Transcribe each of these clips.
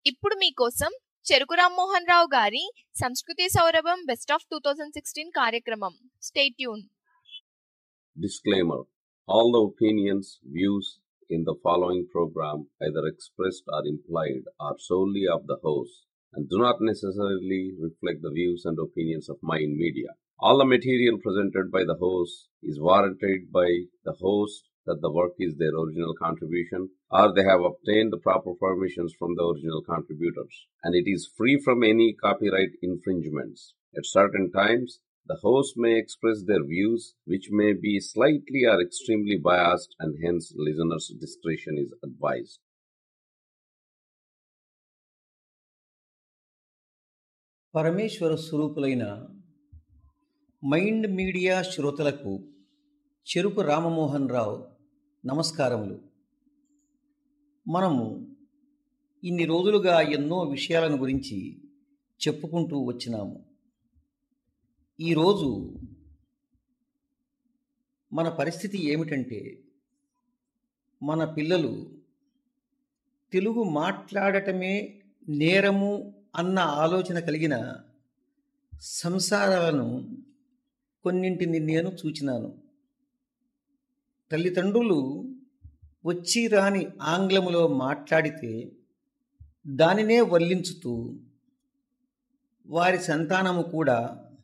ఇప్పుడు మీకోసం చెరుకు రామ్మోహన్ రావు గారి సంస్కృతి సౌరభం best of two thousand sixteen కార్యక్రమం stay tuned Disclaimer All the opinions, views in the following program, either expressed or implied, are solely of the host and do not necessarily reflect the views and opinions of Mind Media. All the material presented by the host is warranted by the host that the work is their original contribution or they have obtained the proper permissions from the original contributors and it is free from any copyright infringements. At certain times, the host may express their views, which may be slightly or extremely biased, and hence listeners' discretion is advised. పరమేశ్వర స్వరూపులైన Mind Media శ్రోతలకు చెరుకు రామమోహన్ రావు నమస్కారములు మనము ఇన్ని రోజులుగా ఎన్నో విషయాలను గురించి చెప్పుకుంటూ వచ్చినాము ఈరోజు మన పరిస్థితి ఏమిటంటే మన పిల్లలు తెలుగు మాట్లాడటమే నేరము అన్న ఆలోచన కలిగిన సంసారాలను కొన్నింటిని నేను చూచినాను తల్లిదండ్రులు వచ్చి రాని ఆంగ్లములో మాట్లాడితే దానినే వల్లించుతూ వారి సంతానము కూడా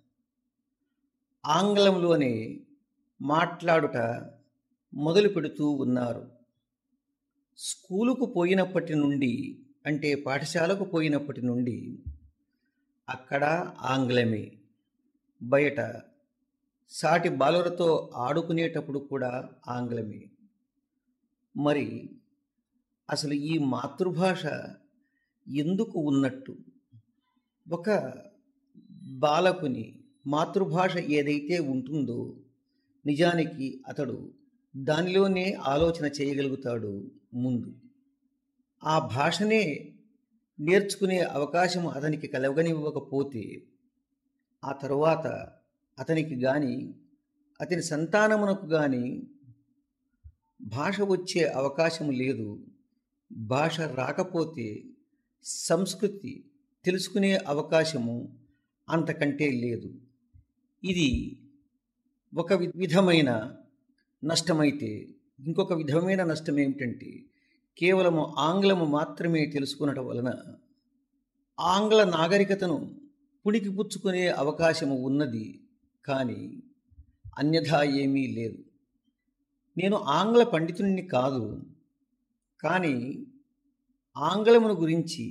ఆంగ్లంలోనే మాట్లాడుట మొదలు పెడుతూ ఉన్నారు స్కూలుకు పోయినప్పటి నుండి అంటే పాఠశాలకు పోయినప్పటి నుండి అక్కడ ఆంగ్లమే బయట సాటి బాలులతో ఆడుకునేటప్పుడు కూడా ఆంగ్లమే మరి అసలు ఈ మాతృభాష ఎందుకు ఉన్నట్టు ఒక బాలకుని మాతృభాష ఏదైతే ఉంటుందో నిజానికి అతడు దానిలోనే ఆలోచన చేయగలుగుతాడు ముందు ఆ భాషనే నేర్చుకునే అవకాశం అతనికి కలగనివ్వకపోతే ఆ తరువాత అతనికి కానీ అతని సంతానమునకు కానీ భాష వచ్చే అవకాశం లేదు భాష రాకపోతే సంస్కృతి తెలుసుకునే అవకాశము అంతకంటే లేదు ఇది ఒక వి- విధమైన నష్టమైతే ఇంకొక విధమైన నష్టం ఏమిటంటే కేవలము ఆంగ్లము మాత్రమే తెలుసుకునటం వలన ఆంగ్ల నాగరికతను పుణికిపుచ్చుకునే అవకాశము ఉన్నది కానీ అన్యథా ఏమీ లేదు నేను ఆంగ్ల పండితుడిని కాదు కానీ ఆంగ్లమును గురించి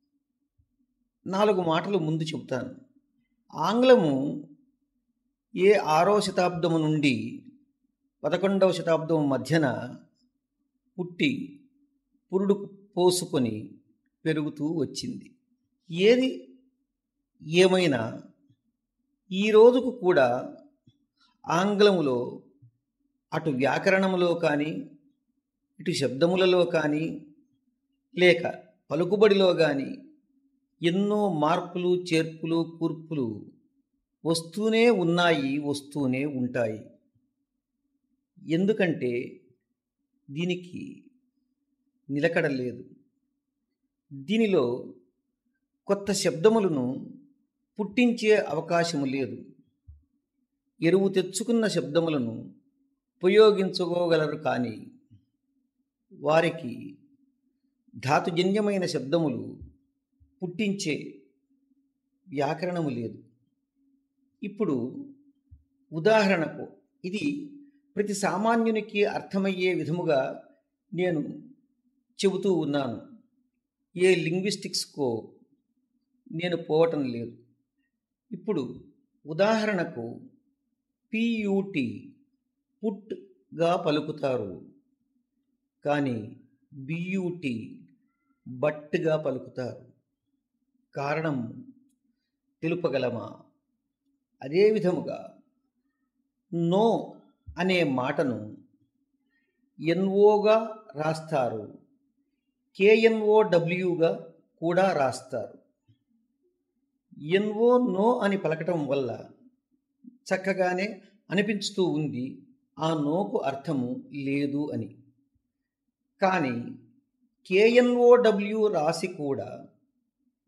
నాలుగు మాటలు ముందు చెబుతాను ఆంగ్లము ఏ ఆరో శతాబ్దము నుండి పదకొండవ శతాబ్దం మధ్యన పుట్టి పురుడు పోసుకొని పెరుగుతూ వచ్చింది ఏది ఏమైనా ఈ రోజుకు కూడా ఆంగ్లములో అటు వ్యాకరణములో కానీ ఇటు శబ్దములలో కానీ లేక పలుకుబడిలో కానీ ఎన్నో మార్పులు చేర్పులు కూర్పులు వస్తూనే ఉన్నాయి వస్తూనే ఉంటాయి ఎందుకంటే దీనికి నిలకడ లేదు దీనిలో కొత్త శబ్దములను పుట్టించే అవకాశము లేదు ఎరువు తెచ్చుకున్న శబ్దములను ఉపయోగించుకోగలరు కానీ వారికి ధాతుజన్యమైన శబ్దములు పుట్టించే వ్యాకరణము లేదు ఇప్పుడు ఉదాహరణకు ఇది ప్రతి సామాన్యునికి అర్థమయ్యే విధముగా నేను చెబుతూ ఉన్నాను ఏ లింగ్విస్టిక్స్కో నేను పోవటం లేదు ఇప్పుడు ఉదాహరణకు పియూటి పుట్గా పలుకుతారు కానీ బియూటి బట్గా పలుకుతారు కారణం తెలుపగలమా అదే విధముగా నో అనే మాటను ఎన్ఓగా రాస్తారు కేఎన్ఓడబ్ల్యూగా కూడా రాస్తారు ఎన్ఓ నో అని పలకటం వల్ల చక్కగానే అనిపించుతూ ఉంది ఆ నోకు అర్థము లేదు అని కానీ కేఎన్ఓడబ్ల్యూ రాసి కూడా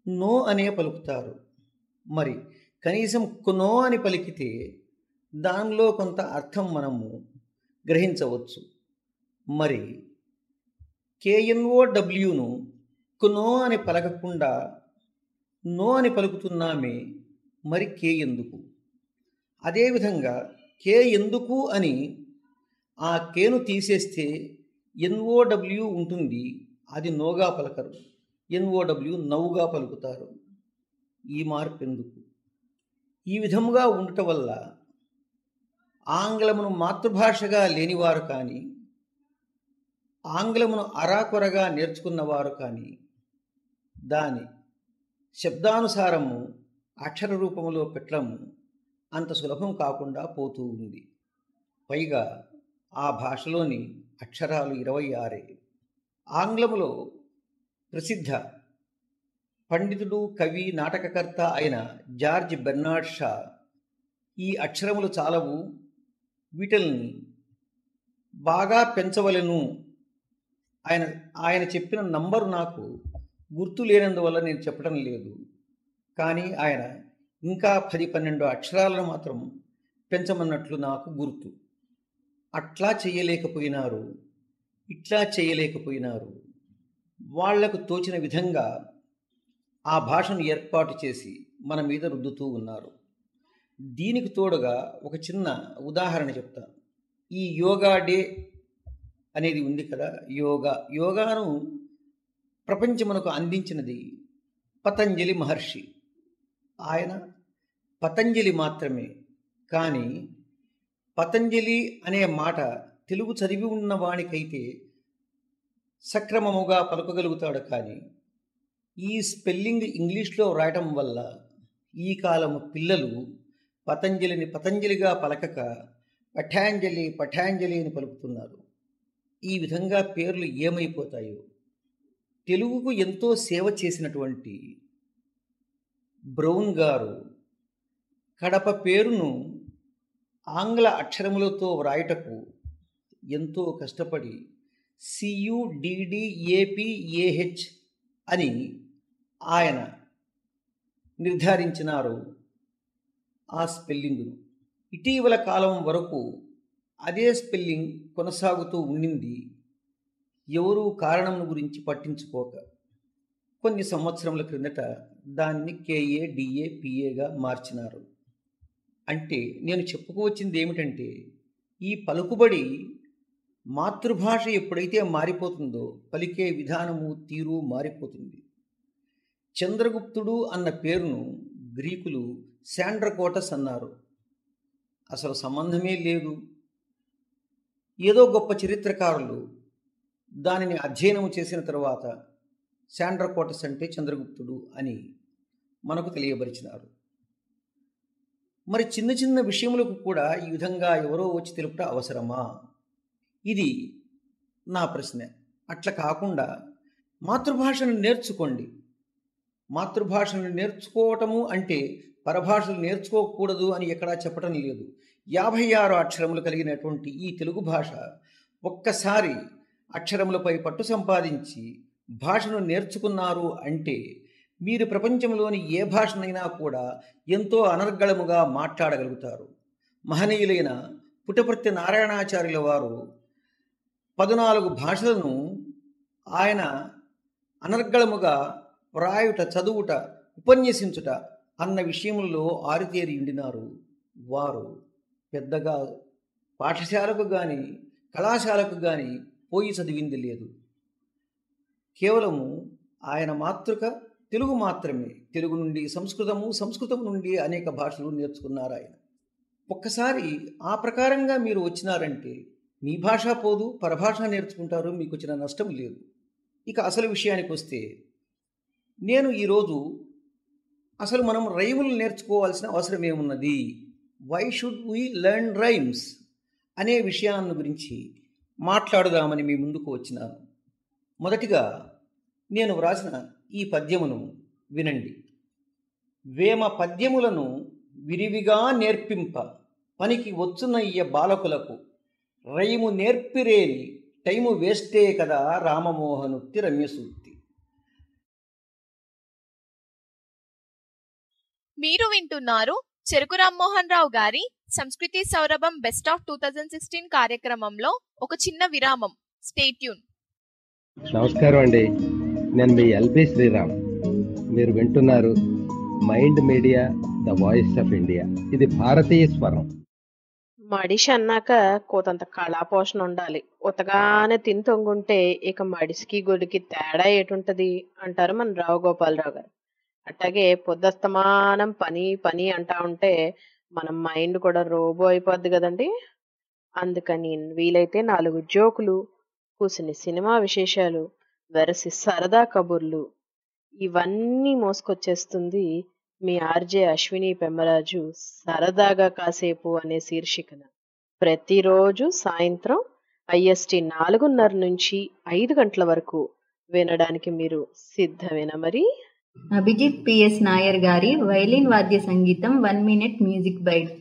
నో అనే పలుకుతారు మరి కనీసం కునో అని పలికితే దానిలో కొంత అర్థం మనము గ్రహించవచ్చు మరి కేఎన్ఓ డబ్ల్యూను కునో అని పలకకుండా నో అని పలుకుతున్నామే మరి కే ఎందుకు అదేవిధంగా కే ఎందుకు అని ఆ కేను తీసేస్తే ఎన్ఓడబ్ల్యూ ఉంటుంది అది నోగా పలకరు ఎన్ఓడబ్ల్యూ నవ్వుగా పలుకుతారు ఈ మార్పు ఎందుకు ఈ విధముగా ఉండటం వల్ల ఆంగ్లమును మాతృభాషగా లేనివారు కానీ ఆంగ్లమును అరాకొరగా నేర్చుకున్నవారు కానీ దాని శబ్దానుసారము అక్షర రూపములో పెట్టడము అంత సులభం కాకుండా పోతూ ఉంది పైగా ఆ భాషలోని అక్షరాలు ఇరవై ఆరే ఆంగ్లములో ప్రసిద్ధ పండితుడు కవి నాటకకర్త అయిన జార్జ్ బెర్నాడ్ షా ఈ అక్షరములు చాలవు వీటిల్ని బాగా పెంచవలెను ఆయన ఆయన చెప్పిన నంబరు నాకు గుర్తు లేనందువల్ల నేను చెప్పడం లేదు కానీ ఆయన ఇంకా పది పన్నెండు అక్షరాలను మాత్రం పెంచమన్నట్లు నాకు గుర్తు అట్లా చేయలేకపోయినారు ఇట్లా చేయలేకపోయినారు వాళ్లకు తోచిన విధంగా ఆ భాషను ఏర్పాటు చేసి మన మీద రుద్దుతూ ఉన్నారు దీనికి తోడుగా ఒక చిన్న ఉదాహరణ చెప్తాను ఈ యోగా డే అనేది ఉంది కదా యోగా యోగాను ప్రపంచమునకు అందించినది పతంజలి మహర్షి ఆయన పతంజలి మాత్రమే కానీ పతంజలి అనే మాట తెలుగు చదివి ఉన్న వానికైతే సక్రమముగా పలుకగలుగుతాడు కానీ ఈ స్పెల్లింగ్ ఇంగ్లీష్లో రాయటం వల్ల ఈ కాలము పిల్లలు పతంజలిని పతంజలిగా పలకక పఠాంజలి పఠాంజలి అని పలుకుతున్నారు ఈ విధంగా పేర్లు ఏమైపోతాయో తెలుగుకు ఎంతో సేవ చేసినటువంటి బ్రౌన్ గారు కడప పేరును ఆంగ్ల అక్షరములతో వ్రాయటకు ఎంతో కష్టపడి సియుడిడిఏపిఏహెచ్ అని ఆయన నిర్ధారించినారు ఆ స్పెల్లింగును ఇటీవల కాలం వరకు అదే స్పెల్లింగ్ కొనసాగుతూ ఉండింది ఎవరూ కారణం గురించి పట్టించుకోక కొన్ని సంవత్సరముల క్రిందట దాన్ని కేఏ డిఏ పిఏగా మార్చినారు అంటే నేను చెప్పుకోవచ్చింది ఏమిటంటే ఈ పలుకుబడి మాతృభాష ఎప్పుడైతే మారిపోతుందో పలికే విధానము తీరు మారిపోతుంది చంద్రగుప్తుడు అన్న పేరును గ్రీకులు శాండ్రకోటస్ అన్నారు అసలు సంబంధమే లేదు ఏదో గొప్ప చరిత్రకారులు దానిని అధ్యయనం చేసిన తర్వాత శాండ్రకోటస్ అంటే చంద్రగుప్తుడు అని మనకు తెలియపరిచినారు మరి చిన్న చిన్న విషయములకు కూడా ఈ విధంగా ఎవరో వచ్చి తెలుపుట అవసరమా ఇది నా ప్రశ్న అట్లా కాకుండా మాతృభాషను నేర్చుకోండి మాతృభాషను నేర్చుకోవటము అంటే పరభాషలు నేర్చుకోకూడదు అని ఎక్కడా చెప్పడం లేదు యాభై ఆరు అక్షరములు కలిగినటువంటి ఈ తెలుగు భాష ఒక్కసారి అక్షరములపై పట్టు సంపాదించి భాషను నేర్చుకున్నారు అంటే మీరు ప్రపంచంలోని ఏ భాషనైనా కూడా ఎంతో అనర్గళముగా మాట్లాడగలుగుతారు మహనీయులైన పుటపర్తి నారాయణాచార్యుల వారు పద్నాలుగు భాషలను ఆయన అనర్గళముగా వ్రాయుట చదువుట ఉపన్యసించుట అన్న విషయములలో ఆరితేరి ఉండినారు వారు పెద్దగా పాఠశాలకు కానీ కళాశాలకు కానీ పోయి చదివింది లేదు కేవలము ఆయన మాతృక తెలుగు మాత్రమే తెలుగు నుండి సంస్కృతము సంస్కృతం నుండి అనేక భాషలు నేర్చుకున్నారు ఆయన ఒక్కసారి ఆ ప్రకారంగా మీరు వచ్చినారంటే మీ భాష పోదు పరభాష నేర్చుకుంటారు మీకు వచ్చిన నష్టం లేదు ఇక అసలు విషయానికి వస్తే నేను ఈరోజు అసలు మనం రైములు నేర్చుకోవాల్సిన అవసరం ఏమున్నది why should we learn rhymes అనే విషయాన్ని గురించి మాట్లాడుదామని మీ ముందుకు వచ్చినాను మొదటిగా నేను వ్రాసిన ఈ పద్యమును వినండి వేమ పద్యములను విరివిగా నేర్పింప పనికి వచ్చునయ్య బాలకులకు రైము నేర్పిరేని టైము వేస్టే కదా రామమోహనుక్తి రమ్యసూక్తి మీరు వింటున్నారు చెరుకు రామ్మోహన్ రావు గారి సంస్కృతి సౌరభం best of two thousand sixteen కార్యక్రమంలో ఒక చిన్న విరామం స్టేట్యూన్ నమస్కారం అండి నేను మీ ఎల్బి శ్రీరామ్ మీరు వింటున్నారు Mind Media the voice of India ఇది భారతీయ స్వరం మడిషి అన్నాక కోతంత కళాపోషణ ఉండాలి ఉతగానే తిని తొంగుంటే ఇక మడిసికి గుడికి తేడా ఏటుంటది అంటారు మన రావు గోపాలరావు గారు అట్లాగే పొద్దస్తమానం పని పని అంటా ఉంటే మన మైండ్ కూడా రోబో అయిపోద్ది కదండి అందుకని వీలైతే నాలుగు జోకులు కూసిని సినిమా విశేషాలు వెరసి సరదా కబుర్లు ఇవన్నీ మోసుకొచ్చేస్తుంది మీ ఆర్జే అశ్విని పెమ్మరాజు సరదాగా కాసేపు అనే శీర్షికన ప్రతిరోజు సాయంత్రం ఐఎస్టి నాలుగున్నర నుంచి ఐదు గంటల వరకు వినడానికి మీరు సిద్ధమేనా మరి అభిజిత్ పిఎస్ నాయర్ గారి వైలిన్ వాద్య సంగీతం one minute music bite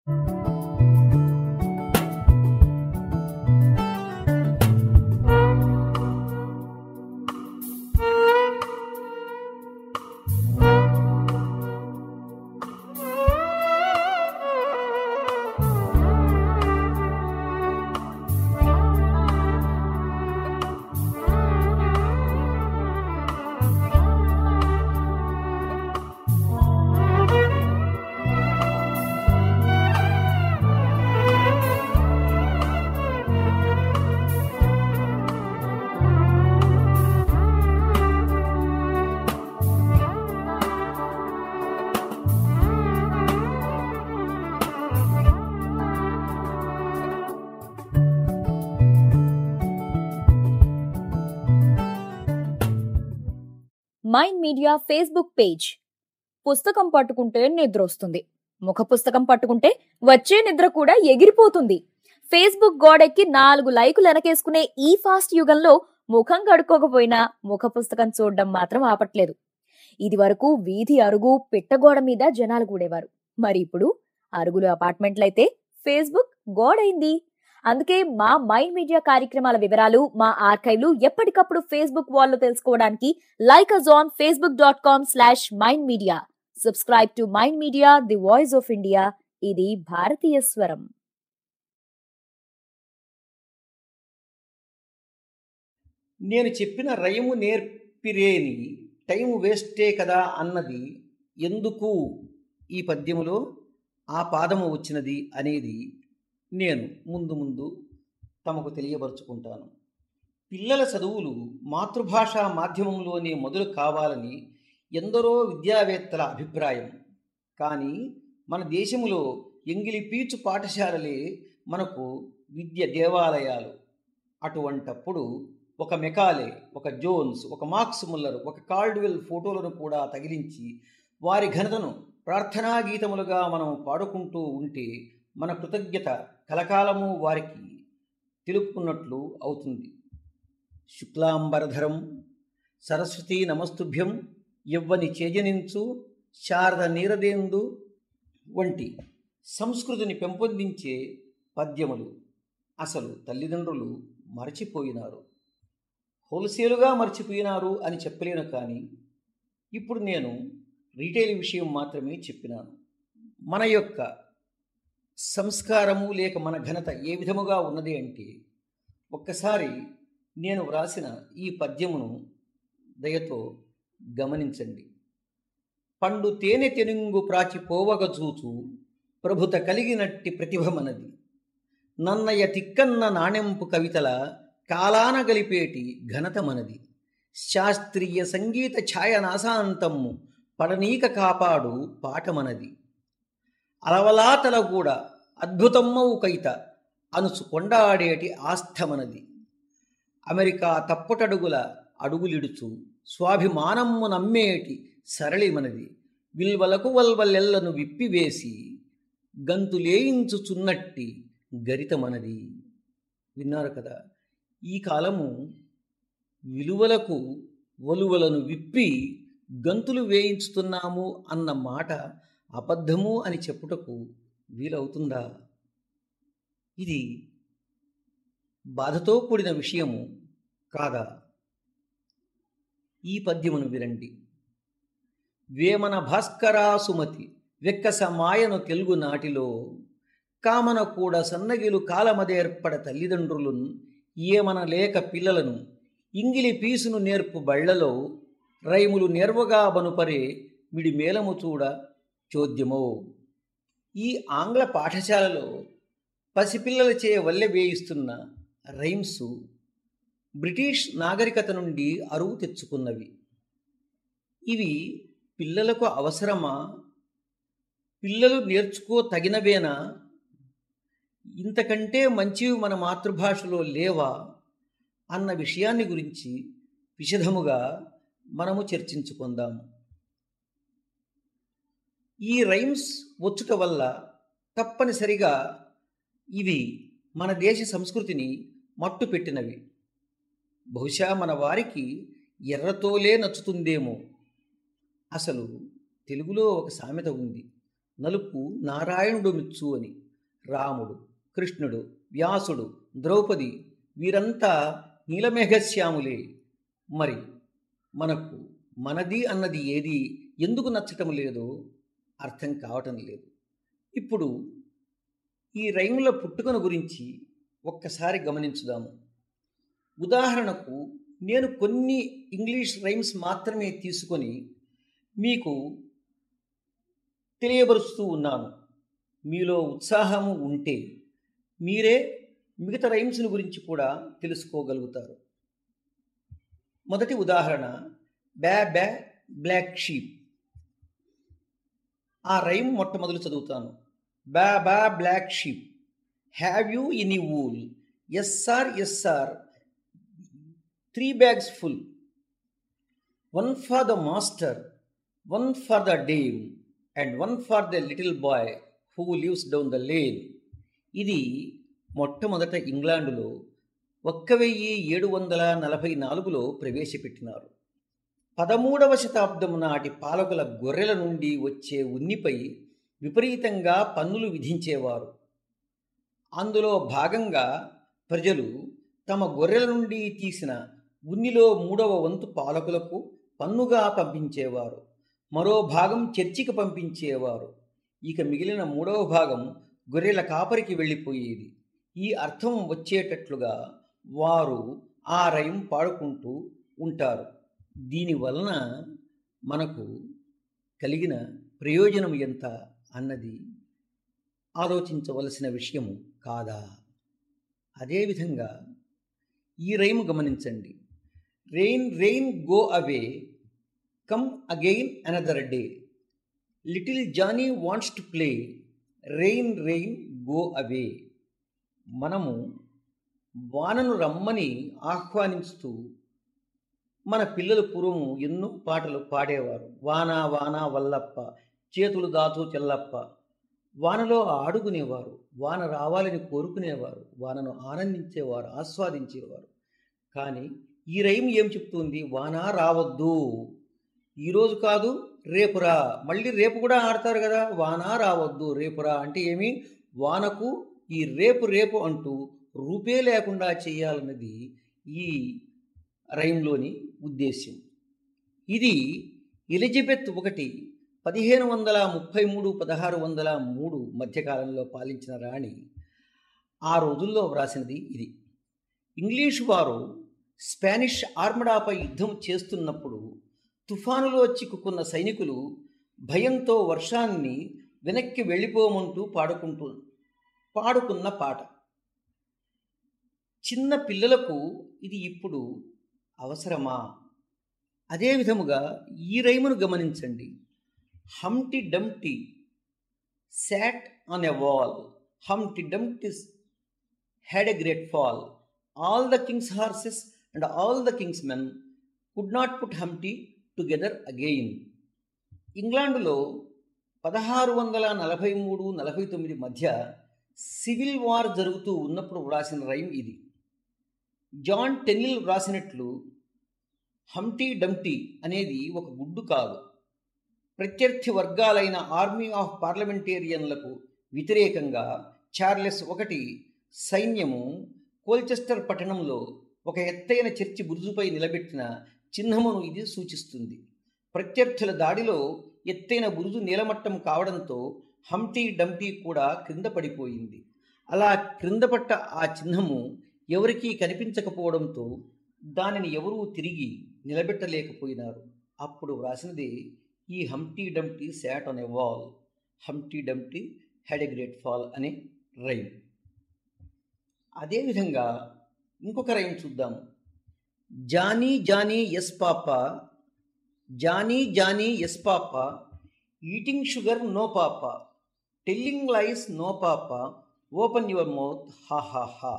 Mind Media Facebook page పుస్తకం పట్టుకుంటే నిద్ర వస్తుంది ముఖ పుస్తకం పట్టుకుంటే వచ్చే నిద్ర కూడా ఎగిరిపోతుంది ఫేస్బుక్ గోడెక్కి నాలుగు లైకులు వెనకేసుకునే ఈ ఫాస్ట్ యుగంలో ముఖం కడుక్కోకపోయినా ముఖ పుస్తకం చూడడం మాత్రం ఆపట్లేదు ఇది వరకు వీధి అరుగు పిట్టగోడ మీద జనాలు కూడేవారు మరి ఇప్పుడు అరుగులు అపార్ట్మెంట్లయితే ఫేస్బుక్ గోడైంది అందుకే మా మైండ్ మీడియా కార్యక్రమాల వివరాలు మా ఆర్కైవ్లు ఎప్పటికప్పుడు ఫేస్బుక్ వాల్లో తెలుసుకోవడానికి like us on Facebook dot com slash Mind Media subscribe to Mind Media the voice of India ఇది భారతీయ స్వరం నేను చెప్పిన రయము నేర్పిరేని టైం వేస్టే కదా అన్నది ఎందుకు ఈ పద్యములో ఆ పాదము వచ్చినది అనేది నేను ముందు ముందు తమకు తెలియపరుచుకుంటాను పిల్లల చదువులు మాతృభాష మాధ్యమంలోనే మొదలు కావాలని ఎందరో విద్యావేత్తల అభిప్రాయం కానీ మన దేశంలో ఎంగిలి పీచు పాఠశాలలే మనకు విద్య దేవాలయాలు అటువంటప్పుడు ఒక మెకాలే ఒక జోన్స్ ఒక మార్క్స్ ముల్లర్ ఒక కాల్డ్వెల్ ఫోటోలను కూడా తగిలించి వారి ఘనతను ప్రార్థనా గీతములుగా మనం పాడుకుంటూ ఉంటే మన కృతజ్ఞత కలకాలము వారికి తెలుపుకున్నట్లు అవుతుంది శుక్లాంబరధరం సరస్వతీ నమస్తుభ్యం యవ్వని చేజనించు శారద నీరదేందు వంటి సంస్కృతిని పెంపొందించే పద్యములు అసలు తల్లిదండ్రులు మరచిపోయినారు హోల్సేలుగా మర్చిపోయినారు అని చెప్పలేను కానీ ఇప్పుడు నేను రీటైల్ విషయం మాత్రమే చెప్పినాను మన యొక్క సంస్కారము లేక మన ఘనత ఏ విధముగా ఉన్నది అంటే ఒక్కసారి నేను వ్రాసిన ఈ పద్యమును దయతో గమనించండి పండు తేనె తెనుంగు ప్రాచి పోవగ చూచు ప్రభుత కలిగినట్టి ప్రతిభ మనది నన్నయ తిక్కన్న నాణెంపు కవితల కాలాన గలిపేటి ఘనత మనది శాస్త్రీయ సంగీత ఛాయనాశాంతము పడనీక కాపాడు పాట మనది అలవలాతల కూడా అద్భుతమ్మవు కైత అనుసు కొండాడేటి ఆస్థమనది అమెరికా తప్పుటడుగుల అడుగులిడుచు స్వాభిమానమ్ము నమ్మేటి సరళిమనది విల్వలకు వల్వలెల్లను విప్పివేసి గంతులేయించుచున్నట్టి గరితమనది విన్నారు కదా ఈ కాలము విలువలకు వలువలను విప్పి గంతులు వేయించుతున్నాము అన్న మాట అబద్ధము అని చెప్పుటకు వీలవుతుందా ఇది బాధతో కూడిన విషయము కాదా ఈ పద్యమును వినండి వేమన భాస్కరా సుమతి వెక్కస మాయను తెలుగు నాటిలో కామన కూడా సన్నగిలు కాలమదేర్పడ తల్లిదండ్రులను ఏమన లేక పిల్లలను ఇంగిలి పీసును నేర్పు బళ్లలో రైములు నేర్వగా బనుపరే మిడి మేలము చూడ చోద్యమో ఈ ఆంగ్ల పాఠశాలలో పసిపిల్లలచే వల్లె వేయిస్తున్న రైమ్స్ బ్రిటిష్ నాగరికత నుండి అరువు తెచ్చుకున్నవి ఇవి పిల్లలకు అవసరమా పిల్లలు నేర్చుకో తగినవేనా ఇంతకంటే మంచివి మన మాతృభాషలో లేవా అన్న విషయాన్ని గురించి విశదముగా మనము చర్చించుకుందాము ఈ రైమ్స్ వచ్చుట వల్ల తప్పనిసరిగా ఇవి మన దేశ సంస్కృతిని మట్టు పెట్టినవి బహుశా మన వారికి ఎర్రతోలే నచ్చుతుందేమో అసలు తెలుగులో ఒక సామెత ఉంది నలుపు నారాయణుడు మిచ్చు అని రాముడు కృష్ణుడు వ్యాసుడు ద్రౌపది వీరంతా నీలమేఘశ్యాములే మరి మనకు మనది అన్నది ఏది ఎందుకు నచ్చటం లేదో అర్థం కావటం లేదు ఇప్పుడు ఈ రైముల పుట్టుకను గురించి ఒక్కసారి గమనించుదాము ఉదాహరణకు నేను కొన్ని ఇంగ్లీష్ రైమ్స్ మాత్రమే తీసుకొని మీకు తెలియబరుస్తూ ఉన్నాను మీలో ఉత్సాహము ఉంటే మీరే మిగతా రైమ్స్ని గురించి కూడా తెలుసుకోగలుగుతారు మొదటి ఉదాహరణ బ్యా బ్యా బ్లాక్ షీప్ ఆ రైమ్ మొట్టమొదలు చదువుతాను baa baa black sheep have you any wool yes sir yes sir three bags full one for the master one for the dame and one for the little boy who lives down the lane ఇది మొట్టమొదట ఇంగ్లాండులో ఒక్క వెయ్యి ఏడు వందల నలభై నాలుగులో ప్రవేశపెట్టినారు పదమూడవ శతాబ్దం నాటి పాలకుల గొర్రెల నుండి వచ్చే ఉన్నిపై విపరీతంగా పన్నులు విధించేవారు అందులో భాగంగా ప్రజలు తమ గొర్రెల నుండి తీసిన ఉన్నిలో మూడవ వంతు పాలకులకు పన్నుగా పంపించేవారు మరో భాగం చర్చికి పంపించేవారు ఇక మిగిలిన మూడవ భాగం గొర్రెల కాపరికి వెళ్ళిపోయేది ఈ అర్థం వచ్చేటట్లుగా వారు ఆ రయం పాడుకుంటూ ఉంటారు దీనివలన మనకు కలిగిన ప్రయోజనం ఎంత అన్నది ఆలోచించవలసిన విషయము కాదా అదేవిధంగా ఈ రైమ్ గమనించండి rain rain go away come again another day little Johnny wants to play rain rain go away మనము వానను రమ్మని ఆహ్వానిస్తూ మన పిల్లలు పూర్వము ఎన్నో పాటలు పాడేవారు వాన వాన వల్లప్ప చేతులు దాతు చెల్లప్ప వానలో ఆడుకునేవారు వాన రావాలని కోరుకునేవారు వానను ఆనందించేవారు ఆస్వాదించేవారు కానీ ఈ రైమ్ ఏం చెప్తుంది వాన రావద్దు ఈరోజు కాదు రేపురా మళ్ళీ రేపు కూడా ఆడతారు కదా వాన రావద్దు రేపురా అంటే ఏమి వానకు ఈ రేపు రేపు అంటూ రూపే లేకుండా చేయాలన్నది ఈ రైమ్లోని ఉద్దేశ్యం ఇది ఎలిజబెత్ ఒకటి పదిహేను వందల ముప్పై మూడు పదహారు వందల మూడు మధ్యకాలంలో పాలించిన రాణి ఆ రోజుల్లో వ్రాసినది ఇది ఇంగ్లీషు వారు స్పానిష్ ఆర్మడాపై యుద్ధం చేస్తున్నప్పుడు తుఫానులో చిక్కుకున్న సైనికులు భయంతో వర్షాన్ని వెనక్కి వెళ్ళిపోమంటూ పాడుకుంటూ పాడుకున్న పాట చిన్న పిల్లలకు ఇది ఇప్పుడు అవసరమా అదే విధముగా ఈ రైమును గమనించండి హంటి డంటి SAT on a wall హంటి డంటిస్ had a great fall all the Kings horses and all the Kings men could not put హంటి together again ఇంగ్లాండులో పదహారు వందల నలభై మూడు నలభై తొమ్మిది మధ్య సివిల్ వార్ జరుగుతూ ఉన్నప్పుడు వ్రాసిన రైమ్ ఇది జాన్ టెన్నిల్ వ్రాసినట్లు హంటీ డంటీ అనేది ఒక గుడ్డు కాదు ప్రత్యర్థి వర్గాలైన ఆర్మీ ఆఫ్ పార్లమెంటేరియన్లకు వ్యతిరేకంగా చార్లెస్ ఒకటి సైన్యము కోల్చెస్టర్ పట్టణంలో ఒక ఎత్తైన చర్చి బురుజుపై నిలబెట్టిన చిహ్నమును ఇది సూచిస్తుంది ప్రత్యర్థుల దాడిలో ఎత్తైన బురుజు నీలమట్టం కావడంతో హంటీ డంటీ కూడా క్రింద పడిపోయింది అలా క్రింద పట్ట ఆ చిహ్నము ఎవరికీ కనిపించకపోవడంతో దానిని ఎవరూ తిరిగి నిలబెట్టలేకపోయినారు అప్పుడు వ్రాసినది ఈ హంటీ డంటీ SAT on a wall హంటీ డంటీ had a great fall అనే రైమ్ అదేవిధంగా ఇంకొక రైమ్ చూద్దాము Johnny Johnny yes papa Johnny Johnny yes papa eating sugar no పాప టెల్లింగ్ లైస్ నో పాప ఓపెన్ యువర్ మౌత్ హా హా హా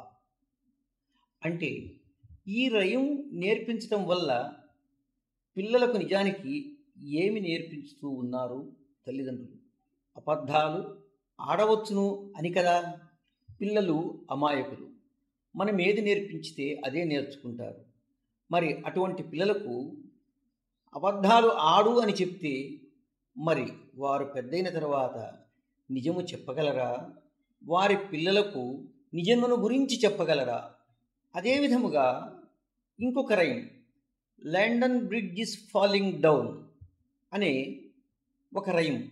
అంటే ఈ రయం నేర్పించడం వల్ల పిల్లలకు నిజానికి ఏమి నేర్పించుతూ ఉన్నారు తల్లిదండ్రులు అబద్ధాలు ఆడవచ్చును అని కదా పిల్లలు అమాయకులు మనం ఏది నేర్పించితే అదే నేర్చుకుంటారు మరి అటువంటి పిల్లలకు అబద్ధాలు ఆడు అని చెప్తే మరి వారు పెద్దయిన తర్వాత నిజము చెప్పగలరా వారి పిల్లలకు నిజమును గురించి చెప్పగలరా అదే విధముగా ఇంకొక rhyme London bridge is falling down అనే ఒక రైమ్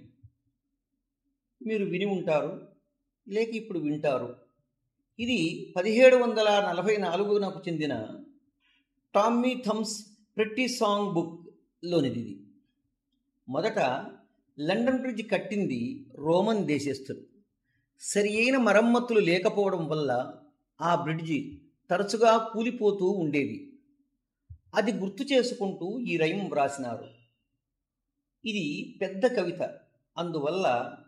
మీరు విని ఉంటారు లేక ఇప్పుడు వింటారు ఇది పదిహేడు వందల నలభై నాలుగునకు చెందిన టామ్మీ థమ్స్ ప్రెట్టి సాంగ్ బుక్లోనిది ఇది మొదట లండన్ బ్రిడ్జ్ కట్టింది రోమన్ దేశస్థులు సరి అయిన మరమ్మతులు లేకపోవడం వల్ల ఆ బ్రిడ్జి తరచుగా కూలిపోతూ ఉండేది అది గుర్తు చేసుకుంటూ ఈ రైమ్ వ్రాసినారు ఇది పెద్ద కవిత అందువల్ల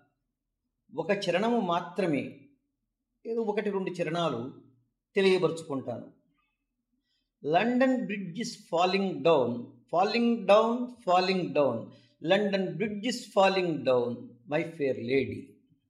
ఒక చరణము మాత్రమే ఏదో ఒకటి రెండు చరణాలు తెలియబరుచుకుంటాను London bridge is falling down falling down falling down London bridge is falling down my fair lady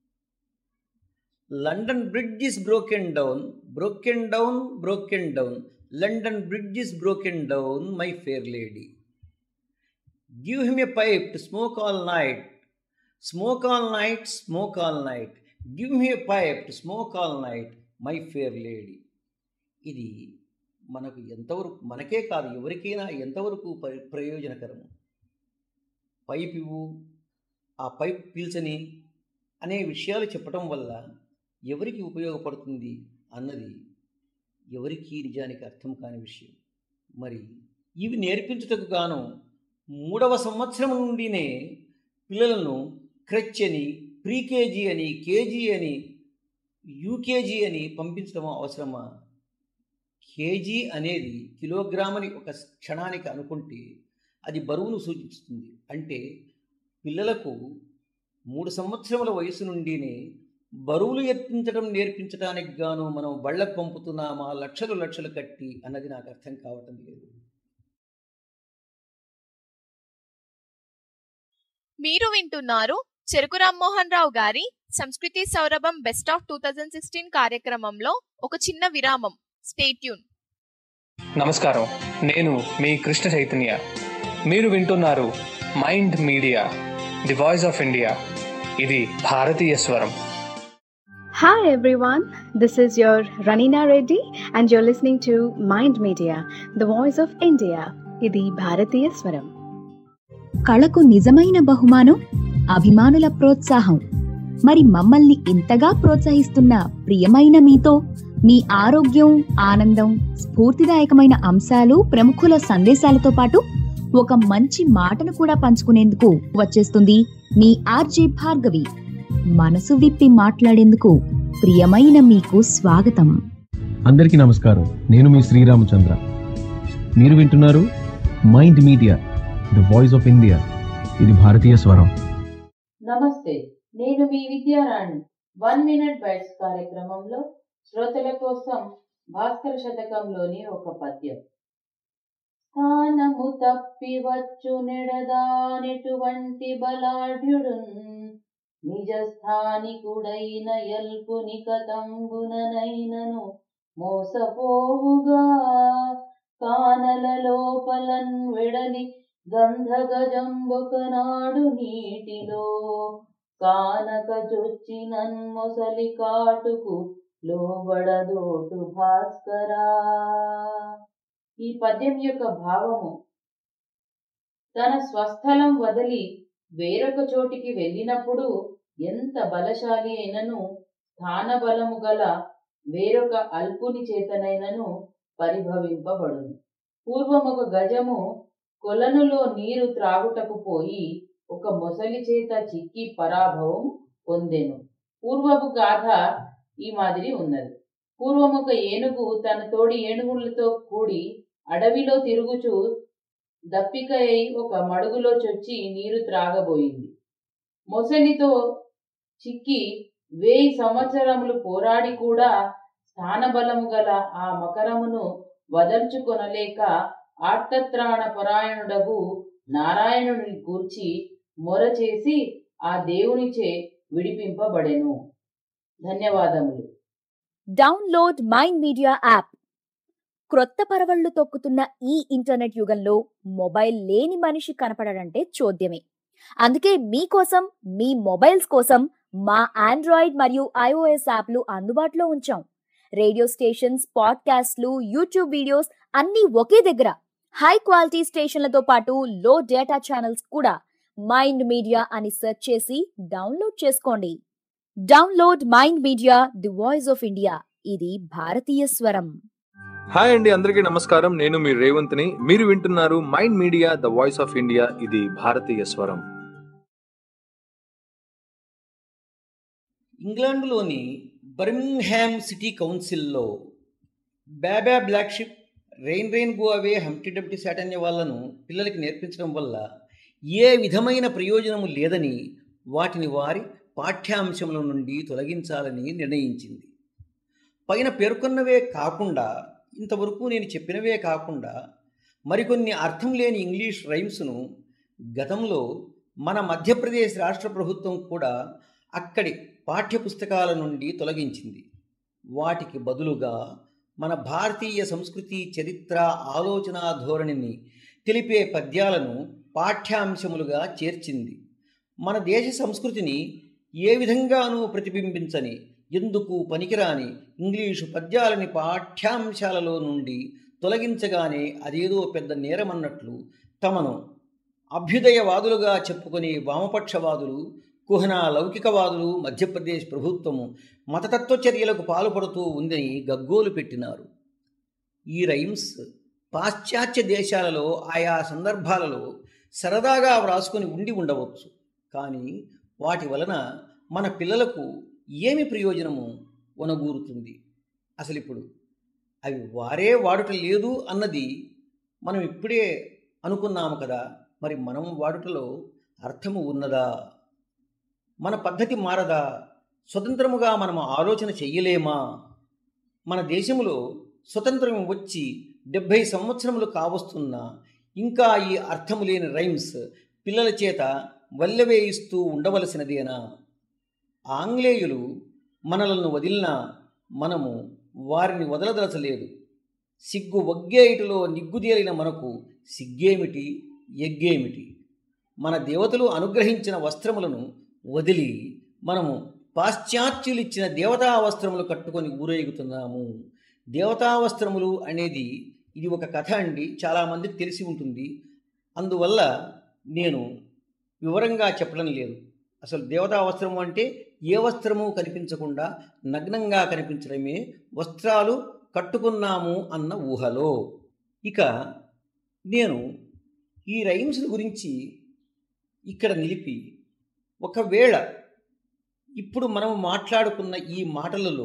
London bridge is broken down broken down broken down London bridge is broken down my fair lady give him a pipe to smoke all night smoke all night smoke all night give me a pipe to smoke all night my fair lady ఇది మనకు ఎంతవరకు మనకే కాదు ఎవరికైనా ఎంతవరకు పరి- ప్రయోజనకరము pipe ఇవ్వు ఆ పైప్ పీల్చని అనే విషయాలు చెప్పటం వల్ల ఎవరికి ఉపయోగపడుతుంది అన్నది ఎవరికీ నిజానికి అర్థం కాని విషయం మరి ఇవి నేర్పించుటకు గాను మూడవ సంవత్సరం నుండినే పిల్లలను క్రచ్ అని ప్రీకేజీ అని కేజీ అని యూకేజీ అని పంపించడం అవసరమా కేజీ అనేది కిలోగ్రామ్ అని ఒక క్షణానికి అనుకుంటే అది బరువును సూచిస్తుంది అంటే పిల్లలకు మూడు సంవత్సరముల వయసు నుండినే బరువులు ఎత్తించడం నేర్పించడానికి గాను మనం బళ్ళకు పంపుతున్నామా లక్షలు లక్షలు కట్టి అన్నది నాకు అర్థం కావటం లేదు మీరు వింటున్నారు చెరుకు రామ్మోహన్ రావు గారి సంస్కృతి సౌరభం best of two thousand sixteen కార్యక్రమంలో ఒక చిన్న విరామం స్టేట్యూన్ నమస్కారం నేను మీ కృష్ణ చైతన్య మీరు వింటున్నారు Mind Media the voice of India ఇది భారతీయ స్వరం Hi everyone, this is your Ranina Reddy and you're listening to Mind Media, the voice of India. ఇది భారతీయ స్వరం కళకు నిజమైన బహుమానం అభిమానుల ప్రోత్సాహం మరి మమ్మల్ని ఇంతగా ప్రోత్సహిస్తున్న ప్రియమైన మీతో మీ ఆరోగ్యం ఆనందం స్ఫూర్తిదాయకమైన అంశాలు ప్రముఖుల సందేశాలతో పాటు ఒక మంచి మాటను కూడా పంచుకునేందుకు వచ్చేస్తుంది మీ ఆర్జే భార్గవి మనసు విప్పి మాట్లాడేందుకు ప్రియమైన మీకు స్వాగతం అందరికీ నమస్కారం నేను మీ శ్రీరామచంద్ర మీరు వింటున్నారు Mind Media the voice of India ఇది భారతీయ స్వరం నమస్తే నేను మీ విద్యారాణి వన్ మినిట్ బైట్స్ కార్యక్రమంలో శ్రోతల కోసం భాస్కర శతకంలోని ఒక పద్యం స్థానము తప్పి వచ్చు నెడదానెటువంటి బలాఢ్యుడున్ నిజ స్థానికుడైన ఎల్పుని కతంబుననైనను మోసపోవుగా కానల లోపలన్ వెడలి గంధగజంబొకనాడు నీటిలో కానక చొచ్చినన్ మొసలి కాటుకు లోబడదోటు భాస్కరా ఈ పద్యం యొక్క భావము తన స్వస్థలం వదిలి వేరొక చోటికి వెళ్ళినప్పుడు ఎంత బలశాలి అయినను స్థానబలము గల వేరొక అల్పుని చేతనైనను పరిభవింపబడును పూర్వమొక గజము కొలనులో నీరు త్రాగుటకు పోయి ఒక మొసలి చేత చిక్కి పరాభవం పొందెను పూర్వపు గాథ ఈ మాదిరి ఉన్నది పూర్వం ఒక ఏనుగు తన తోడి ఏనుగులతో కూడి అడవిలో తిరుగుచూ దప్పిక అయి ఒక మడుగులో చొచ్చి నీరు త్రాగబోయింది మొసలితో చిక్కి వేయి సంవత్సరములు పోరాడి కూడా స్థానబలము గల ఆ మకరమును వదల్చుకొనలేక ఆర్తత్రాణ పరాయణుడగు నారాయణుని కూర్చి మొర చేసి ఆ దేవునిచే విడిపింపబడెను ధన్యవాదములు డౌన్లోడ్ మైండ్ మీడియా యాప్ క్రొత్త పరవళ్లు తొక్కుతున్న ఈ ఇంటర్నెట్ యుగంలో మొబైల్ లేని మనిషి కనపడడంటే చోద్యమే అందుకే మీకోసం మీ మొబైల్స్ కోసం మా ఆండ్రాయిడ్ మరియు ఐఓఎస్ యాప్లు అందుబాటులో ఉంచాం రేడియో స్టేషన్స్ పాడ్కాస్ట్లు యూట్యూబ్ వీడియోస్ అన్నీ ఒకే దగ్గర హై క్వాలిటీ స్టేషన్లతో పాటు లో డేటా ఛానల్స్ కూడా మైండ్ మీడియా అని సెర్చ్ చేసి డౌన్లోడ్ చేసుకోండి download mind Media the voice of India ఇది భారతీయ స్వరం హాయ్ అండి అందరికీ నమస్కారం నేను మీ రేవంత్ని మీరు వింటున్నారు Mind Media the voice of India ఇది భారతీయ స్వరం ఇంగ్లాండ్లోని బర్మింగ్హామ్ సిటీ కౌన్సిల్లో బాబా black ship rain rain go అవే హంప్టీ డప్టీ శాటన్య వాళ్ళను పిల్లలకి నేర్పించడం వల్ల ఏ విధమైన ప్రయోజనము లేదని వాటిని వారి పాఠ్యాంశముల నుండి తొలగించాలని నిర్ణయించింది పైన పేర్కొన్నవే కాకుండా ఇంతవరకు నేను చెప్పినవే కాకుండా మరికొన్ని అర్థం లేని ఇంగ్లీష్ రైమ్స్ను గతంలో మన మధ్యప్రదేశ్ రాష్ట్ర ప్రభుత్వం కూడా అక్కడి పాఠ్యపుస్తకాల నుండి తొలగించింది వాటికి బదులుగా మన భారతీయ సంస్కృతి చరిత్ర ఆలోచన ధోరణిని తెలిపే పద్యాలను పాఠ్యాంశములుగా చేర్చింది మన దేశ సంస్కృతిని ఏ విధంగానూ ప్రతిబింబించని ఎందుకు పనికిరాని ఇంగ్లీషు పద్యాలని పాఠ్యాంశాలలో నుండి తొలగించగానే అదేదో పెద్ద నేరమన్నట్లు తమను అభ్యుదయవాదులుగా చెప్పుకునే వామపక్షవాదులు కుహనా లౌకికవాదులు మధ్యప్రదేశ్ ప్రభుత్వము మతతత్వ చర్యలకు పాల్పడుతూ ఉందని గగ్గోలు పెట్టినారు ఈ రైమ్స్ పాశ్చాత్య దేశాలలో ఆయా సందర్భాలలో సరదాగా వ్రాసుకొని ఉండి ఉండవచ్చు కానీ వాటి వలన మన పిల్లలకు ఏమి ప్రయోజనము వనగూరుతుంది అసలు ఇప్పుడు అవి వారే వాడుట లేదు అన్నది మనం ఇప్పుడే అనుకున్నాము కదా మరి మనం వాడుటలో అర్థము ఉన్నదా మన పద్ధతి మారదా స్వతంత్రముగా మనము ఆలోచన చెయ్యలేమా మన దేశంలో స్వతంత్రం వచ్చి డెబ్భై సంవత్సరములు కావస్తున్నా ఇంకా ఈ అర్థము లేని రైమ్స్ పిల్లల చేత వల్లెవేయిస్తూ ఉండవలసినదేనా ఆంగ్లేయులు మనలను వదిలినా మనము వారిని వదలదలచలేదు సిగ్గు వగ్గేయిటిలో నిగ్గుదేలిన మనకు సిగ్గేమిటి ఎగ్గేమిటి మన దేవతలు అనుగ్రహించిన వస్త్రములను వదిలి మనము పాశ్చాత్యులిచ్చిన దేవతా వస్త్రములు కట్టుకొని ఊరేగుతున్నాము దేవతా వస్త్రములు అనేది ఇది ఒక కథ అండి చాలామందికి తెలిసి ఉంటుంది అందువల్ల నేను వివరంగా చెప్పడం లేదు అసలు దేవతా వస్త్రము అంటే ఏ వస్త్రము కనిపించకుండా నగ్నంగా కనిపించడమే వస్త్రాలు కట్టుకున్నాము అన్న ఊహలో ఇక నేను ఈ రైమ్స్ గురించి ఇక్కడ నిలిపి ఒకవేళ ఇప్పుడు మనం మాట్లాడుకున్న ఈ మాటలలో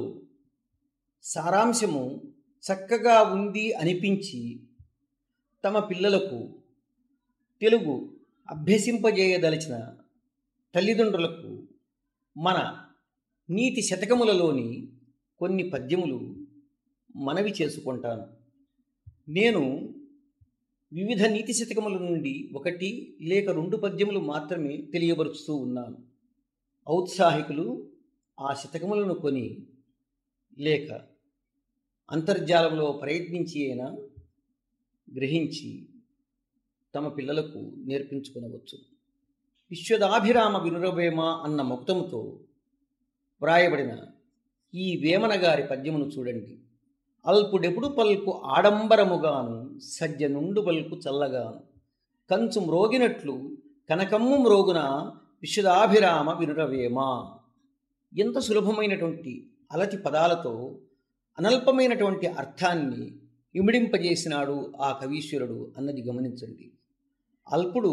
సారాంశము చక్కగా ఉంది అనిపించి తమ పిల్లలకు తెలుగు అభ్యసింపజేయదలిచిన తల్లిదండ్రులకు మన నీతి శతకములలోని కొన్ని పద్యములు మనవి చేసుకుంటాను నేను వివిధ నీతి శతకముల నుండి ఒకటి లేక రెండు పద్యములు మాత్రమే తెలియబరుస్తూ ఉన్నాను ఔత్సాహికులు ఆ శతకములను కొని లేక అంతర్జాలంలో ప్రయత్నించి అయినా గ్రహించి తమ పిల్లలకు నేర్పించుకునవచ్చు విశ్వదాభిరామ వినురవేమ అన్న మొక్తముతో వ్రాయబడిన ఈ వేమన గారి పద్యమును చూడండి అల్పుడెప్పుడు పల్కు ఆడంబరముగాను సజ్జనుండు పల్కు చల్లగాను కంచు మ్రోగినట్లు కనకమ్ము మ్రోగున విశుదాభిరామ వినురవేమ ఎంత సులభమైనటువంటి అలతి పదాలతో అనల్పమైనటువంటి అర్థాన్ని ఇమిడింపజేసినాడు ఆ కవీశ్వరుడు అన్నది గమనించండి అల్పుడు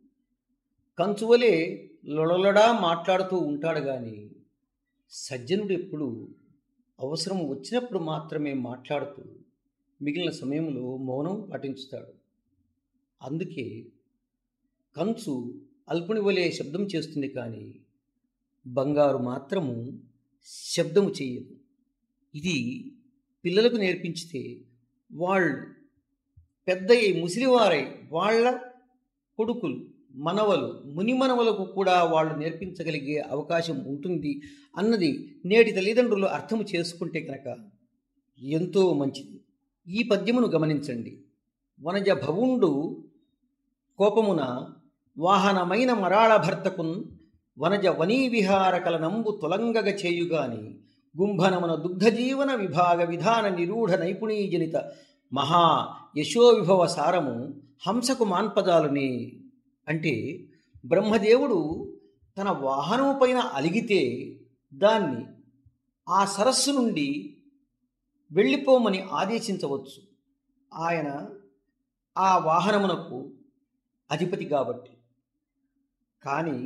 కంచువలే లొడలొడా మాట్లాడుతూ ఉంటాడు కానీ సజ్జనుడు ఎప్పుడు అవసరం వచ్చినప్పుడు మాత్రమే మాట్లాడుతూ మిగిలిన సమయంలో మౌనం పాటించుతాడు అందుకే కంచు అల్పుని వలె శబ్దం చేస్తుంది కానీ బంగారు మాత్రము శబ్దము చేయదు ఇది పిల్లలకు నేర్పించితే వాళ్ళు పెద్ద ముసిలివారై వాళ్ళ కొడుకులు మనవలు మునిమనవలకు కూడా వాళ్ళు నేర్పించగలిగే అవకాశం ఉంటుంది అన్నది నేటి తల్లిదండ్రులు అర్థం చేసుకుంటే కనుక ఎంతో మంచిది ఈ పద్యమును గమనించండి వనజ భవుండు కోపమున వాహనమైన మరాళ భర్తకున్ వనజ వనీ విహారకల నంబు తొలంగగ చేయుగాని గుంభనమున దుగ్ధజీవన విభాగ విధాన నిరూఢ నైపుణీజనిత మహా యశోవిభవ సారము హంసకు మాన్పదాలునే అంటే బ్రహ్మదేవుడు తన వాహనము పైన అలిగితే దాన్ని ఆ సరస్సు నుండి వెళ్ళిపోమని ఆదేశించవచ్చు ఆయన ఆ వాహనమునకు అధిపతి కాబట్టి కానీ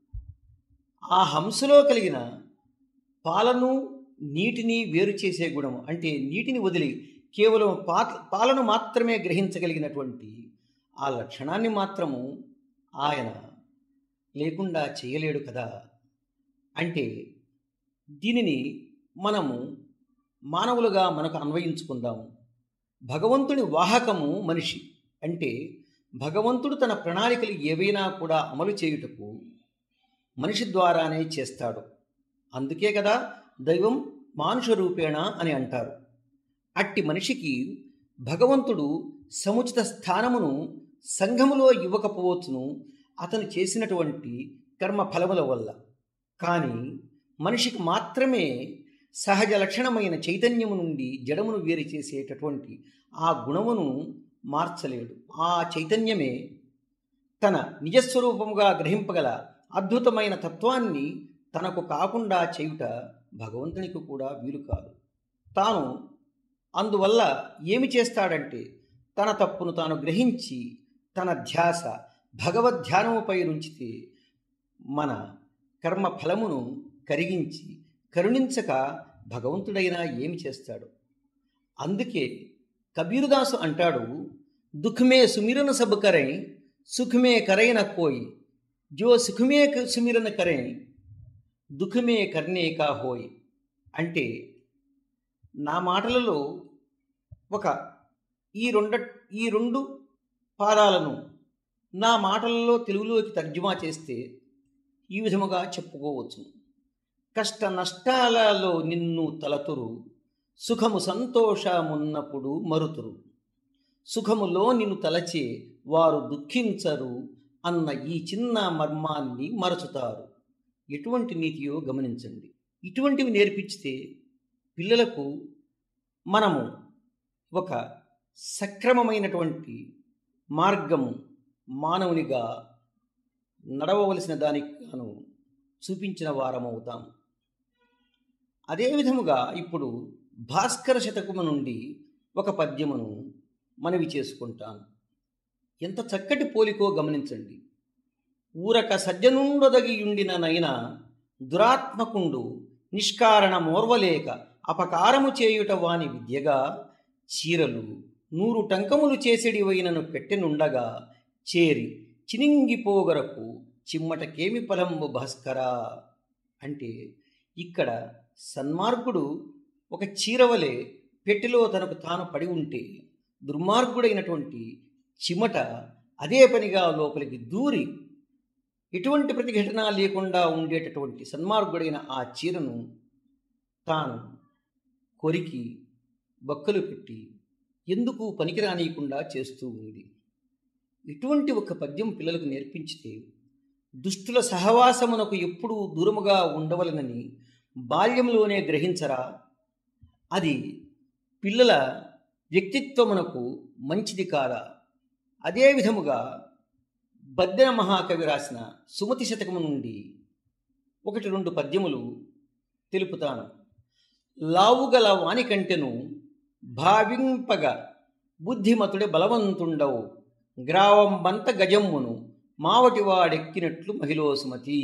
ఆ హంసలో కలిగిన పాలను నీటిని వేరు చేసే గుణం అంటే నీటిని వదిలి కేవలం పా పాలను మాత్రమే గ్రహించగలిగినటువంటి ఆ లక్షణాన్ని మాత్రము ఆయన లేకుండా చేయలేడు కదా అంటే దీనిని మనము మానవులుగా మనకు అన్వయించుకుందాము భగవంతుని వాహకము మనిషి అంటే భగవంతుడు తన ప్రణాళికలు ఏవైనా కూడా అమలు చేయుటకు మనిషి ద్వారానే చేస్తాడు అందుకే కదా దైవం మానుష రూపేణ అని అంటారు అట్టి మనిషికి భగవంతుడు సముచిత స్థానమును సంఘములో ఇవ్వకపోవచ్చును అతను చేసినటువంటి కర్మ ఫలముల వల్ల కానీ మనిషికి మాత్రమే సహజ లక్షణమైన చైతన్యము నుండి జడమును వేరు చేసేటటువంటి ఆ గుణమును మార్చలేడు ఆ చైతన్యమే తన నిజస్వరూపముగా గ్రహింపగల అద్భుతమైన తత్వాన్ని తనకు కాకుండా చేయుట భగవంతునికి కూడా వీలు కాదు తాను అందువల్ల ఏమి చేస్తాడంటే తన తప్పును తాను గ్రహించి తన ధ్యాస భగవద్ధ్యానముపై ఉంచితే మన కర్మ ఫలమును కరిగించి కరుణించక భగవంతుడైనా ఏమి చేస్తాడు అందుకే కబీరుదాసు అంటాడు దుఃఖమే సుమిరన సబ్ కరై సుఖమే కరైన కోయి జో సుఖమే సుమిరన కరై దుఃఖమే కర్ణే కా హోయ్ అంటే నా మాటలలో ఒక ఈ రెండ ఈ రెండు పాదాలను నా మాటలలో తెలుగులోకి తర్జుమా చేస్తే ఈ విధముగా చెప్పుకోవచ్చు కష్ట నష్టాలలో నిన్ను తలతురు సుఖము సంతోషమున్నప్పుడు మరుతురు సుఖములో నిన్ను తలచే వారు దుఃఖించరు అన్న ఈ చిన్న మర్మాన్ని మరచుతారు ఎటువంటి నీతియో గమనించండి ఇటువంటివి నేర్పించితే పిల్లలకు మనము ఒక సక్రమమైనటువంటి మార్గము మానవునిగా నడవవలసిన దానికి గాను చూపించిన వారమవుతాం అదే విధముగా ఇప్పుడు భాస్కర శతకము నుండి ఒక పద్యమును మనవి చేసుకుంటాను ఎంత చక్కటి పోలికో గమనించండి ఊరక సజ్జనుండొదగియుండిన నైనా దురాత్మకుండు నిష్కారణ మోర్వలేక అపకారము చేయుట వాని విద్యగా చీరలు నూరు టంకములు చేసెడివైనను పెట్టెనుండగా చేరి చినింగిపోగరకు చిమ్మటకేమి ఫలంబు భాస్కరా అంటే ఇక్కడ సన్మార్గుడు ఒక చీరవలే పెట్టెలో తనకు తాను పడి ఉంటే దుర్మార్గుడైనటువంటి చిమట అదే పనిగా లోపలికి దూరి ఎటువంటి ప్రతిఘటన లేకుండా ఉండేటటువంటి సన్మార్గుడైన ఆ చీరను తాను కొరికి బక్కలు పెట్టి ఎందుకు పనికిరానియకుండా చేస్తూ ఉంది ఇటువంటి ఒక పద్యం పిల్లలకు నేర్పించితే దుష్టుల సహవాసమునకు ఎప్పుడూ దూరముగా ఉండవలనని బాల్యంలోనే గ్రహించరా అది పిల్లల వ్యక్తిత్వమునకు మంచిది కాదా అదే విధముగా బద్దెన మహాకవి రాసిన సుమతి శతకము నుండి ఒకటి రెండు పద్యములు తెలుపుతాను లావుగల వానికంటెను భావింపగ బుద్ధిమతుడే బలవంతుండవు గ్రావంబంత గజమ్మును మావటివాడెక్కినట్లు మహిళో సుమతి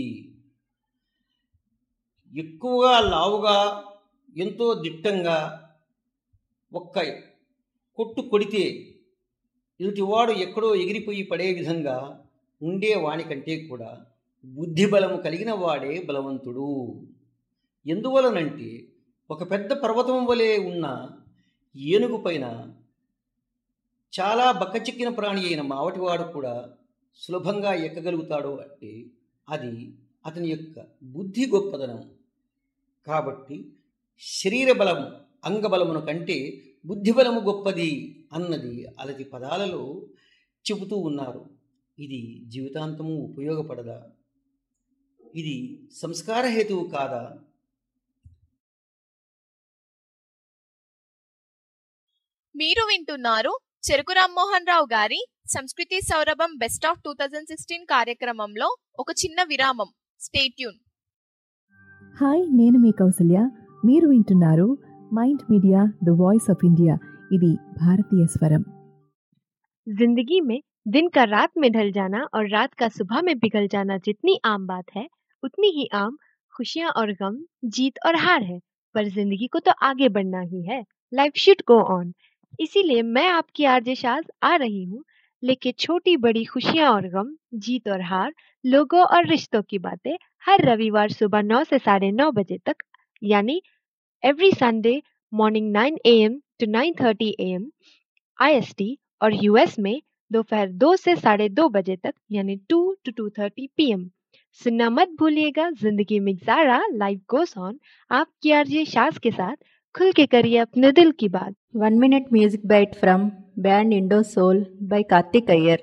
ఎక్కువగా లావుగా ఎంతో దిట్టంగా ఒక్క కొట్టు కొడితే ఎదుటివాడు ఎక్కడో ఎగిరిపోయి పడే విధంగా ఉండే వానికంటే కూడా బుద్ధి బలము కలిగిన వాడే బలవంతుడు ఎందువలనంటే ఒక పెద్ద పర్వతం వలె ఉన్న ఏనుగు పైన చాలా బక్కచిక్కిన ప్రాణి అయిన మావటివాడు కూడా సులభంగా ఎక్కగలుగుతాడు అంటే అది అతని యొక్క బుద్ధి గొప్పదనం కాబట్టి శరీర బలం అంగబలమును కంటే బుద్ధి బలము గొప్పది అన్నది అలతి పదాలలో చెబుతూ ఉన్నారు ఇది జీవితాంతము ఉపయోగపడదా ఇది సంస్కార హేతువు కాదా మీరు వింటున్నారు చెరుకు రామ్మోహన్ రావు గారి సంస్కృతి సౌరభం best of two thousand sixteen కార్యక్రమంలో ఒక చిన్న విరామం స్టేట్యూన్ హాయ్ నేను మీ కౌసల్య మీరు వింటున్నారు Mind Media the voice of India ఇది భారతీయ స్వరం जिंदगी में दिन का रात में ढल जाना और रात का सुबह में पिघल जाना जितनी आम बात है उतनी ही आम खुशियां और गम जीत और हार है पर जिंदगी को तो आगे बढ़ना ही है लाइफ शुड गो ऑन इसीलिए मैं आपकी आरजे शाज आ रही हूँ लेके छोटी बड़ी खुशियां और गम जीत और हार लोगों और रिश्तों की बातें हर रविवार सुबह नौ से साढ़े नौ बजे तक यानी every Sunday morning nine A M to nine thirty A M आई और यूएस में दोपहर दो से साढ़े दो बजे तक यानी to to to thirty P M सुनना मत भूलिएगा जिंदगी में ज़ारा लाइव गोस ऑन आपकी आरजे शाज के साथ खुल के करिए अपने दिल की बात one minute music byte from band Indo soul by Karthik Iyer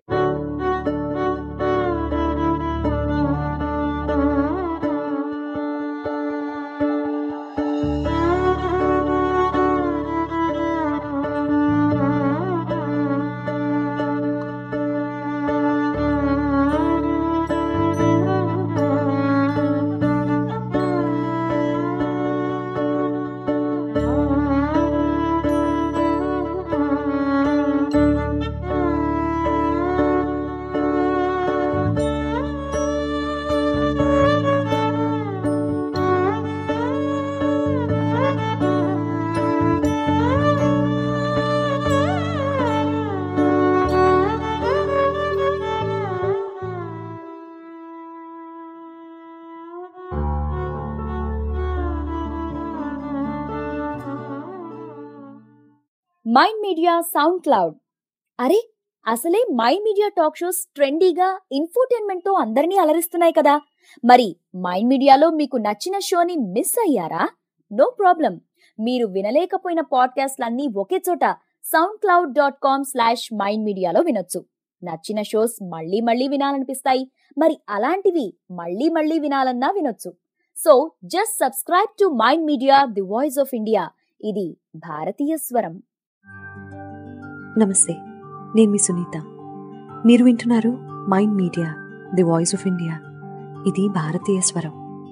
mind media sound cloud అరే అసలే మైండ్ మీడియా టాక్ షోస్ ట్రెండీగా ఇన్ఫోటైన్మెంట్ తో అందరినీ అలరిస్తున్నాయి కదా మరి మైండ్ మీడియాలో మీకు నచ్చిన షోని మిస్ అయ్యారా నో ప్రాబ్లం మీరు వినలేకపోయిన పాడ్కాస్ట్లన్నీ ఒకే చోట sound cloud dot com slash mind మీడియాలో వినొచ్చు నచ్చిన షోస్ మళ్ళీ మళ్ళీ వినాలనిపిస్తాయి మరి అలాంటివి మళ్ళీ మళ్ళీ వినాలన్నా వినొచ్చు so just subscribe to Mind Media the voice of India ఇది భారతీయ స్వరం నమస్తే నేను మీ సునీత మీరు వింటున్నారు Mind Media the voice of India ఇది భారతీయ స్వరం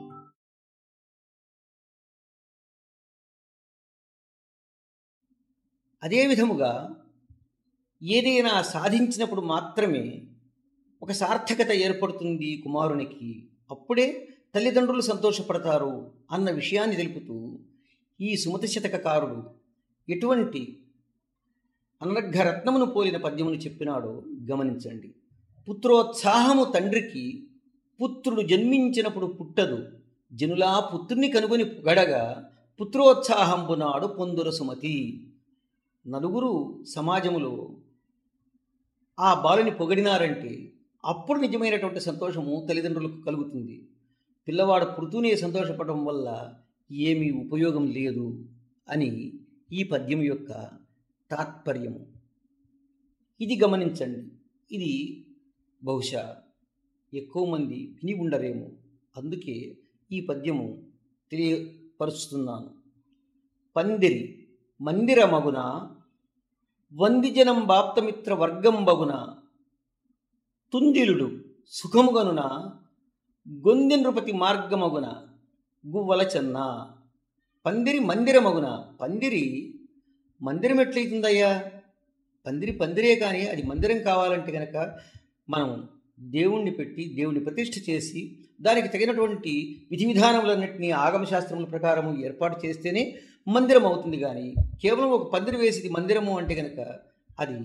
అదే విధముగా ఏదైనా సాధించినప్పుడు మాత్రమే ఒక సార్థకత ఏర్పడుతుంది కుమారునికి అప్పుడే తల్లిదండ్రులు సంతోషపడతారు అన్న విషయాన్ని తెలుపుతూ ఈ సుమతి శతకకారుడు ఎటువంటి అనర్ఘరత్నమును పోలిన పద్యమును చెప్పినాడో గమనించండి పుత్రోత్సాహము తండ్రికి పుత్రుడు జన్మించినప్పుడు పుట్టదు జనులా పుత్రుని కనుగొని గడగా పుత్రోత్సాహంబునాడు పొందుర సుమతి నలుగురు సమాజములో ఆ బాలుని పొగిడినారంటే అప్పుడు నిజమైనటువంటి సంతోషము తల్లిదండ్రులకు కలుగుతుంది పిల్లవాడు పుడుతూనే సంతోషపడడం వల్ల ఏమీ ఉపయోగం లేదు అని ఈ పద్యం యొక్క తాత్పర్యము ఇది గమనించండి ఇది బహుశా ఎక్కువ మంది విని ఉండరేమో అందుకే ఈ పద్యము తెలియపరుస్తున్నాను పందిరి మందిరమగున వందిజనం బాప్తమిత్ర వర్గం బగున తుందిలుడు సుఖముగనున గొంది నృపతి మార్గమగున గువ్వల చెన్న పందిరి మందిరమగున పందిరి మందిరం ఎట్లయితుందయ్యా పందిరి పందిరే కానీ అది మందిరం కావాలంటే కనుక మనం దేవుణ్ణి పెట్టి దేవుణ్ణి ప్రతిష్ఠ చేసి దానికి తగినటువంటి విధి విధానములన్నింటినీ ఆగమశాస్త్రముల ప్రకారము ఏర్పాటు చేస్తేనే మందిరం అవుతుంది కానీ కేవలం ఒక పందిరి వేసి మందిరము అంటే కనుక అది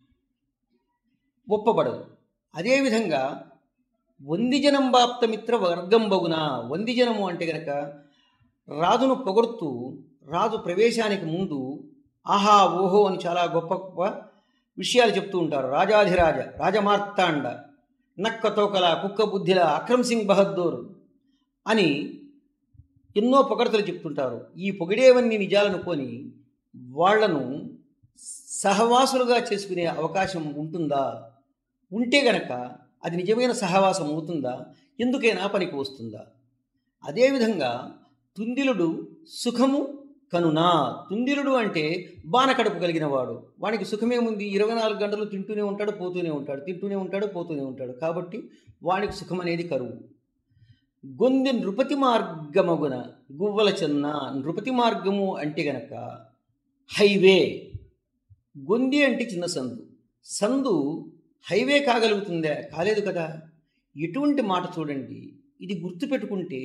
ఒప్పబడదు అదేవిధంగా వందిజనం బాప్తమిత్ర వర్గం బగున వందిజనము అంటే గనక రాజును పొగడుతూ రాజు ప్రవేశానికి ముందు ఆహా ఓహో అని చాలా గొప్ప గొప్ప విషయాలు చెప్తూ ఉంటారు రాజాధిరాజ రాజమార్తాండ నక్క తోకల కుక్క బుద్ధిల అక్రమ్ సింగ్ బహద్దూర్ అని ఎన్నో పొగడతలు చెప్తుంటారు ఈ పొగిడేవన్నీ నిజాలనుకొని వాళ్లను సహవాసులుగా చేసుకునే అవకాశం ఉంటుందా ఉంటే గనక అది నిజమైన సహవాసం అవుతుందా ఎందుకైనా పనికి వస్తుందా అదేవిధంగా తుందిలుడు సుఖము కనునా తుందిలుడు అంటే బానకడుపు కలిగిన వాడు వానికి సుఖమేముంది ఇరవై నాలుగు గంటలు తింటూనే ఉంటాడు పోతూనే ఉంటాడు తింటూనే ఉంటాడు పోతూనే ఉంటాడు కాబట్టి వానికి సుఖం అనేది కరువు గొంది నృపతి మార్గమగున గువ్వల చెన్న నృపతి మార్గము అంటే గనక హైవే గొంది అంటే చిన్న సందు సందు హైవే కాగలుగుతుందా కాలేదు కదా ఎటువంటి మాట చూడండి ఇది గుర్తుపెట్టుకుంటే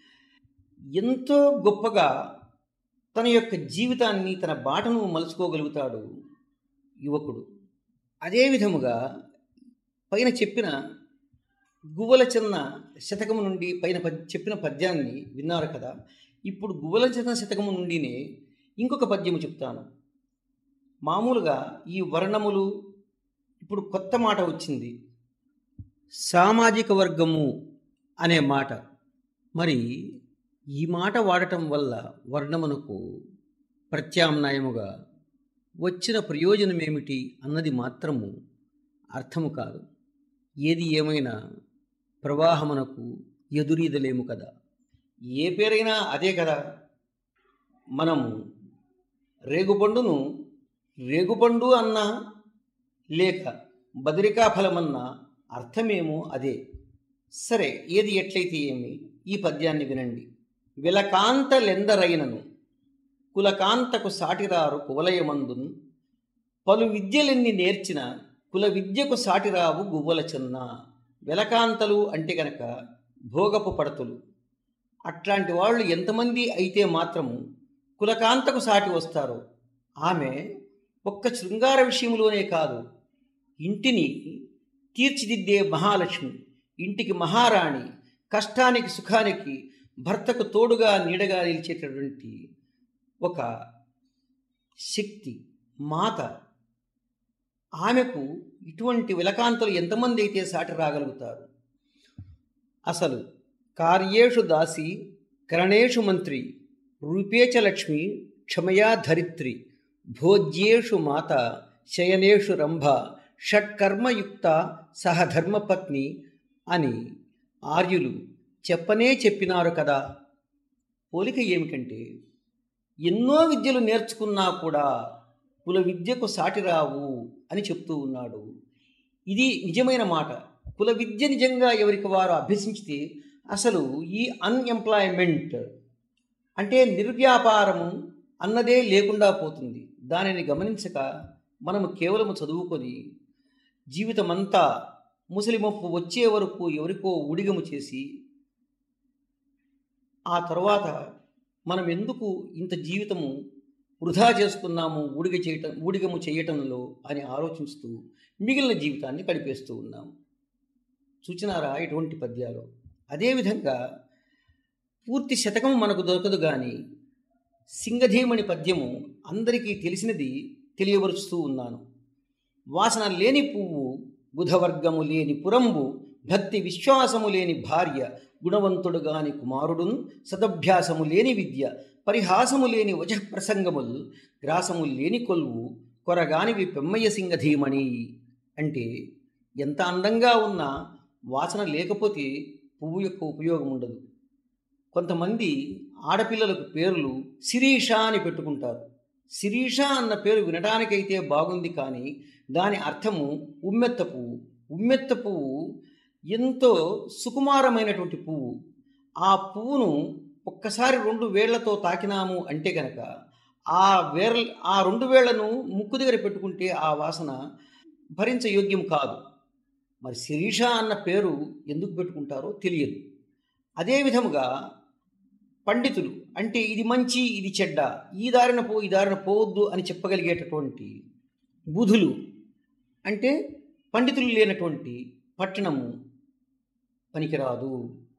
ఎంతో గొప్పగా తన యొక్క జీవితాన్ని తన బాటను మలుచుకోగలుగుతాడు యువకుడు అదే విధముగా పైన చెప్పిన గువ్వల చిన్న శతకము నుండి పైన పద్ చెప్పిన పద్యాన్ని విన్నారు కదా ఇప్పుడు గువ్వల చిన్న శతకము నుండినే ఇంకొక పద్యము చెప్తాను మామూలుగా ఈ వర్ణములు ఇప్పుడు కొత్త మాట వచ్చింది సామాజిక వర్గము అనే మాట మరి ఈ మాట వాడటం వల్ల వర్ణమునకు ప్రత్యామ్నాయముగా వచ్చిన ప్రయోజనం ఏమిటి అన్నది మాత్రము అర్థము కాదు ఏది ఏమైనా ప్రవాహమునకు ఎదురీదలేము కదా ఏ పేరైనా అదే కదా మనము రేగుపండును రేగుపండు అన్నా లేక బదిరికా ఫలమన్నా అర్థమేమో అదే సరే ఏది ఎట్లయితే ఏమి ఈ పద్యాన్ని వినండి విలకాంతలెందరైనను కులకాంతకు సాటిరారు కువలయమందును పలు విద్యలెన్ని నేర్చిన కుల విద్యకు సాటిరావు గువ్వల చిన్న వెలకాంతలు అంటే గనక భోగపు పడతులు అట్లాంటి వాళ్ళు ఎంతమంది అయితే మాత్రము కులకాంతకు సాటి వస్తారు ఆమె ఒక్క శృంగార విషయంలోనే కాదు ఇంటిని తీర్చిదిద్దే మహాలక్ష్మి ఇంటికి మహారాణి కష్టానికి సుఖానికి భర్తకు తోడుగా నీడగా నిలిచేటటువంటి ఒక శక్తి మాత ఆమెకు ఇటువంటి విలకాంతలు ఎంతమంది అయితే సాటి రాగలుగుతారు అసలు కార్యేషు దాసి కరణేషు మంత్రి రూపేచ లక్ష్మి క్షమయా ధరిత్రి భోజ్యేషు మాత శయనేషు రంభ షట్కర్మయుక్త సహధర్మపత్ని అని ఆర్యులు చెప్పనే చెప్పినారు కదా పోలిక ఏమిటంటే ఎన్నో విద్యలు నేర్చుకున్నా కూడా కుల విద్యకు సాటిరావు అని చెప్తూ ఉన్నాడు ఇది నిజమైన మాట కుల విద్య నిజంగా ఎవరికి వారు అభ్యసించితే అసలు ఈ అన్ఎంప్లాయ్మెంట్ అంటే నిర్వ్యాపారము అన్నదే లేకుండా పోతుంది దానిని గమనించక మనము కేవలము చదువుకొని జీవితమంతా ముసలిమప్పు వచ్చే వరకు ఎవరికో ఊడిగము చేసి ఆ తర్వాత మనం ఎందుకు ఇంత జీవితము వృధా చేసుకున్నాము ఊడిగ చేయటం ఊడిగము చేయటంలో అని ఆలోచిస్తూ మిగిలిన జీవితాన్ని గడిపేస్తూ ఉన్నాము చూచినారా ఇటువంటి పద్యాలు అదేవిధంగా పూర్తి శతకం మనకు దొరకదు కానీ సింగధీమణి పద్యము అందరికీ తెలిసినది తెలియవరుస్తూ ఉన్నాను వాసన లేని పువ్వు బుధవర్గము లేని పురంబు భక్తి విశ్వాసము లేని భార్య గుణవంతుడు గాని కుమారుడును సదభ్యాసము లేని విద్య పరిహాసము లేని వజః ప్రసంగముల్ గ్రాసము లేని కొల్వు కొరగానివి పెమ్మయ్య సింగధీమణి అంటే ఎంత అందంగా ఉన్నా వాసన లేకపోతే పువ్వు యొక్క ఉపయోగం ఉండదు కొంతమంది ఆడపిల్లలకు పేర్లు శిరీష అని పెట్టుకుంటారు శిరీష అన్న పేరు వినడానికైతే బాగుంది కానీ దాని అర్థము ఉమ్మెత్త పువ్వు ఉమ్మెత్త పువ్వు ఎంతో సుకుమారమైనటువంటి పువ్వు ఆ పువ్వును ఒక్కసారి రెండు వేళ్లతో తాకినాము అంటే గనక ఆ వేర్ల ఆ రెండు వేళ్లను ముక్కు దగ్గర పెట్టుకుంటే ఆ వాసన భరించయోగ్యం కాదు మరి శిరీష అన్న పేరు ఎందుకు పెట్టుకుంటారో తెలియదు అదే విధముగా పండితులు అంటే ఇది మంచి ఇది చెడ్డ ఈ దారిన పో ఈ దారిన పోవద్దు అని చెప్పగలిగేటటువంటి బుధులు అంటే పండితులు లేనటువంటి పట్టణము పనికిరాదు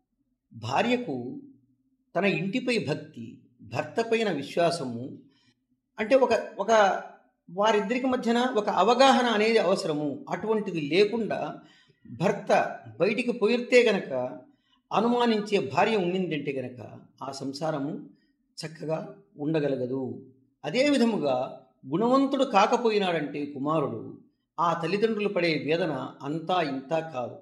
భార్యకు తన ఇంటిపై భక్తి భర్త పైన విశ్వాసము అంటే ఒక ఒక వారిద్దరికి మధ్యన ఒక అవగాహన అనేది అవసరము అటువంటిది లేకుండా భర్త బయటికి పోయితే గనక అనుమానించే భార్య ఉండిందంటే గనక ఆ సంసారము చక్కగా ఉండగలగదు అదే విధముగా గుణవంతుడు కాకపోయినాడంటే కుమారుడు ఆ తల్లిదండ్రులు పడే వేదన అంతా ఇంతా కాదు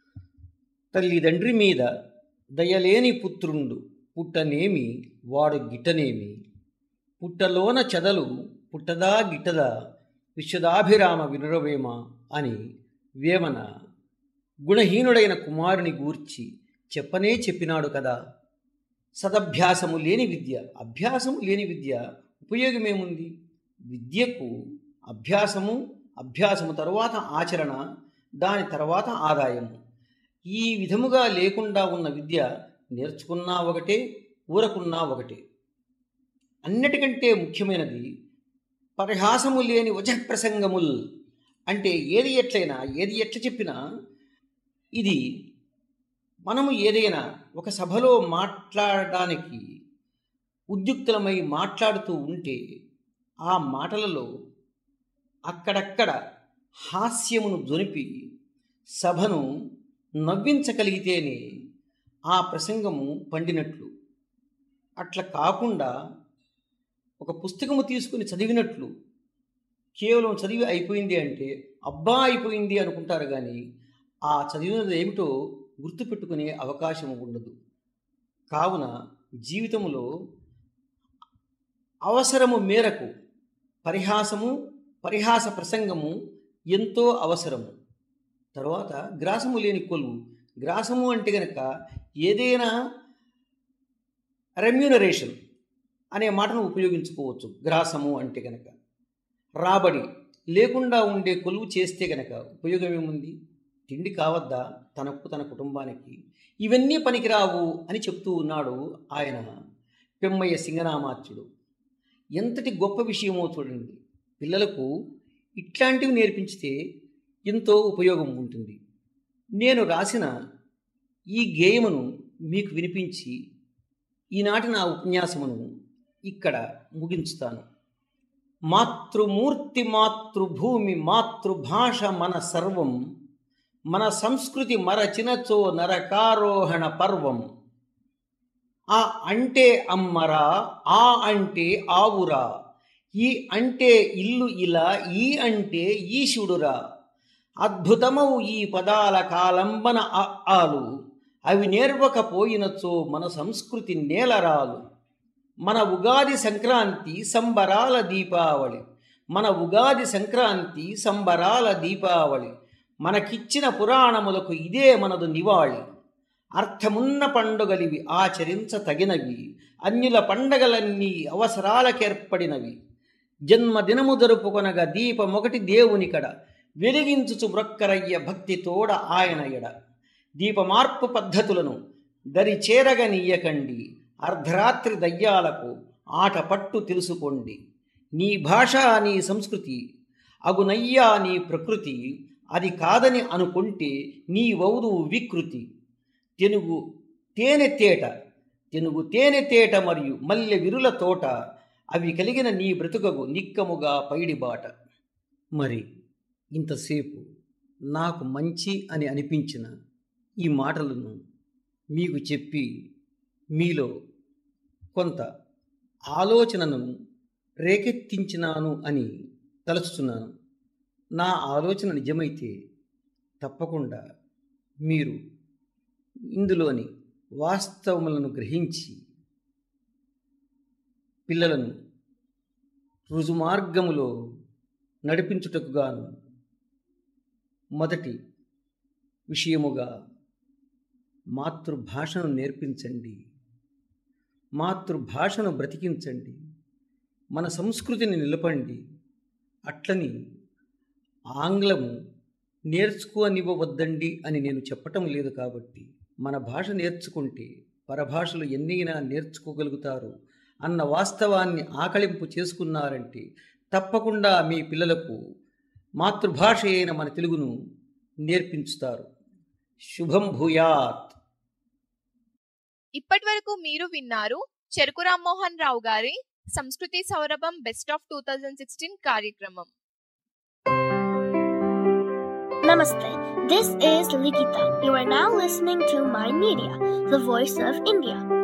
తల్లిదండ్రి మీద దయలేని పుత్రుండు పుట్టనేమి వాడు గిట్టనేమి పుట్టలోన చెదలు పుట్టదా గిట్టదా విశ్వదాభిరామ వినురవేమ అని వేమన గుణహీనుడైన కుమారుని గూర్చి చెప్పనే చెప్పినాడు కదా సదభ్యాసము లేని విద్య అభ్యాసము లేని విద్య ఉపయోగమేముంది విద్యకు అభ్యాసము అభ్యాసము తరువాత ఆచరణ దాని తర్వాత ఆదాయము ఈ విధముగా లేకుండా ఉన్న విద్య నేర్చుకున్నా ఒకటే ఊరకున్నా ఒకటే అన్నిటికంటే ముఖ్యమైనది పరిహాసము లేని వచః ప్రసంగముల్ అంటే ఏది ఎట్లయినా ఏది ఎట్ల చెప్పినా ఇది మనము ఏదైనా ఒక సభలో మాట్లాడడానికి ఉద్యుక్తులమై మాట్లాడుతూ ఉంటే ఆ మాటలలో అక్కడక్కడ హాస్యమును జొనిపి సభను నవ్వించగలిగితేనే ఆ ప్రసంగము పండినట్లు అట్లా కాకుండా ఒక పుస్తకము తీసుకుని చదివినట్లు కేవలం చదివి అయిపోయింది అంటే అబ్బా అయిపోయింది అనుకుంటారు కానీ ఆ చదివినది ఏమిటో గుర్తుపెట్టుకునే అవకాశం ఉండదు కావున జీవితంలో అవసరము మేరకు పరిహాసము పరిహాస ప్రసంగము ఎంతో అవసరము తర్వాత గ్రాసము లేని కొలువు గ్రాసము అంటే గనక ఏదైనా రెమ్యూనరేషన్ అనే మాటను ఉపయోగించుకోవచ్చు గ్రాసము అంటే గనక రాబడి లేకుండా ఉండే కొలువు చేస్తే గనక ఉపయోగం ఏముంది తిండి కావద్దా తనకు తన కుటుంబానికి ఇవన్నీ పనికిరావు అని చెప్తూ ఉన్నాడు ఆయన పెమ్మయ్య సింగనామాత్యుడు ఎంతటి గొప్ప విషయమో చూడండి పిల్లలకు ఇట్లాంటివి నేర్పించితే ఎంతో ఉపయోగం ఉంటుంది నేను రాసిన ఈ గేయమును మీకు వినిపించి ఈనాటి నా ఉపన్యాసమును ఇక్కడ ముగించుతాను మాతృమూర్తి మాతృభూమి మాతృభాష మన సర్వం మన సంస్కృతి మరచినచో నరకారోహణ పర్వం ఆ అంటే అమ్మరా ఆ అంటే ఆవురా ఈ అంటే ఇల్లు ఇలా ఈ అంటే ఈశుడురా అద్భుతమవు ఈ పదాల కాలంబన అ- ఆలు అవి నేర్వకపోయినచో మన సంస్కృతి నేలరాలు మన ఉగాది సంక్రాంతి సంబరాల దీపావళి మన ఉగాది సంక్రాంతి సంబరాల దీపావళి మనకిచ్చిన పురాణములకు ఇదే మనదు నివాళి అర్థమున్న పండుగలివి ఆచరించ తగినవి అన్యుల పండగలన్నీ అవసరాలకేర్పడినవి జన్మదినము జరుపుకొనగా దీపమొకటి దేవునికడ వెలిగించుచు మ్రొక్కరయ్య భక్తి తోడ ఆయన ఎడ దీపమార్పు పద్ధతులను దరి చేరగనీయకండి అర్ధరాత్రి దయ్యాలకు ఆట పట్టు తెలుసుకోండి నీ భాష నీ సంస్కృతి అగునయ్యా నీ ప్రకృతి అది కాదని అనుకుంటే నీ వౌదు వికృతి తెనుగు తేనె తేట తెనుగు తేనె తేట మరియు మల్లె విరుల తోట అవి కలిగిన నీ బ్రతుకగు నిక్కముగా పైడిబాట మరి ఇంతసేపు నాకు మంచి అని అనిపించిన ఈ మాటలను మీకు చెప్పి మీలో కొంత ఆలోచనను రేకెత్తించినాను అని తలుచుతున్నాను నా ఆలోచన నిజమైతే తప్పకుండా మీరు ఇందులోని వాస్తవములను గ్రహించి పిల్లలను రుజుమార్గములో నడిపించుటకు గాను మొదటి విషయముగా మాతృభాషను నేర్పించండి మాతృభాషను బ్రతికించండి మన సంస్కృతిని నిలపండి అట్లని ఆంగ్లము నేర్చుకోనివ్వవద్దండి అని నేను చెప్పటం లేదు కాబట్టి మన భాష నేర్చుకుంటే పరభాషలు ఎన్నైనా నేర్చుకోగలుగుతారు అన్న వాస్తవాన్ని ఆకలింపు చేసుకున్నారంటే తప్పకుండా మీ పిల్లలకు మాతృభాష అయిన మన తెలుగును నేర్పించుతారు శుభం భూయాత్ ఇప్పటి వరకు మీరు విన్నారు చెరుకు రామ్మోహన్ రావు గారి సంస్కృతి సౌరభం best of two thousand sixteen కార్యక్రమం Namaste. This is Likita. You are now listening to My Media, the voice of India.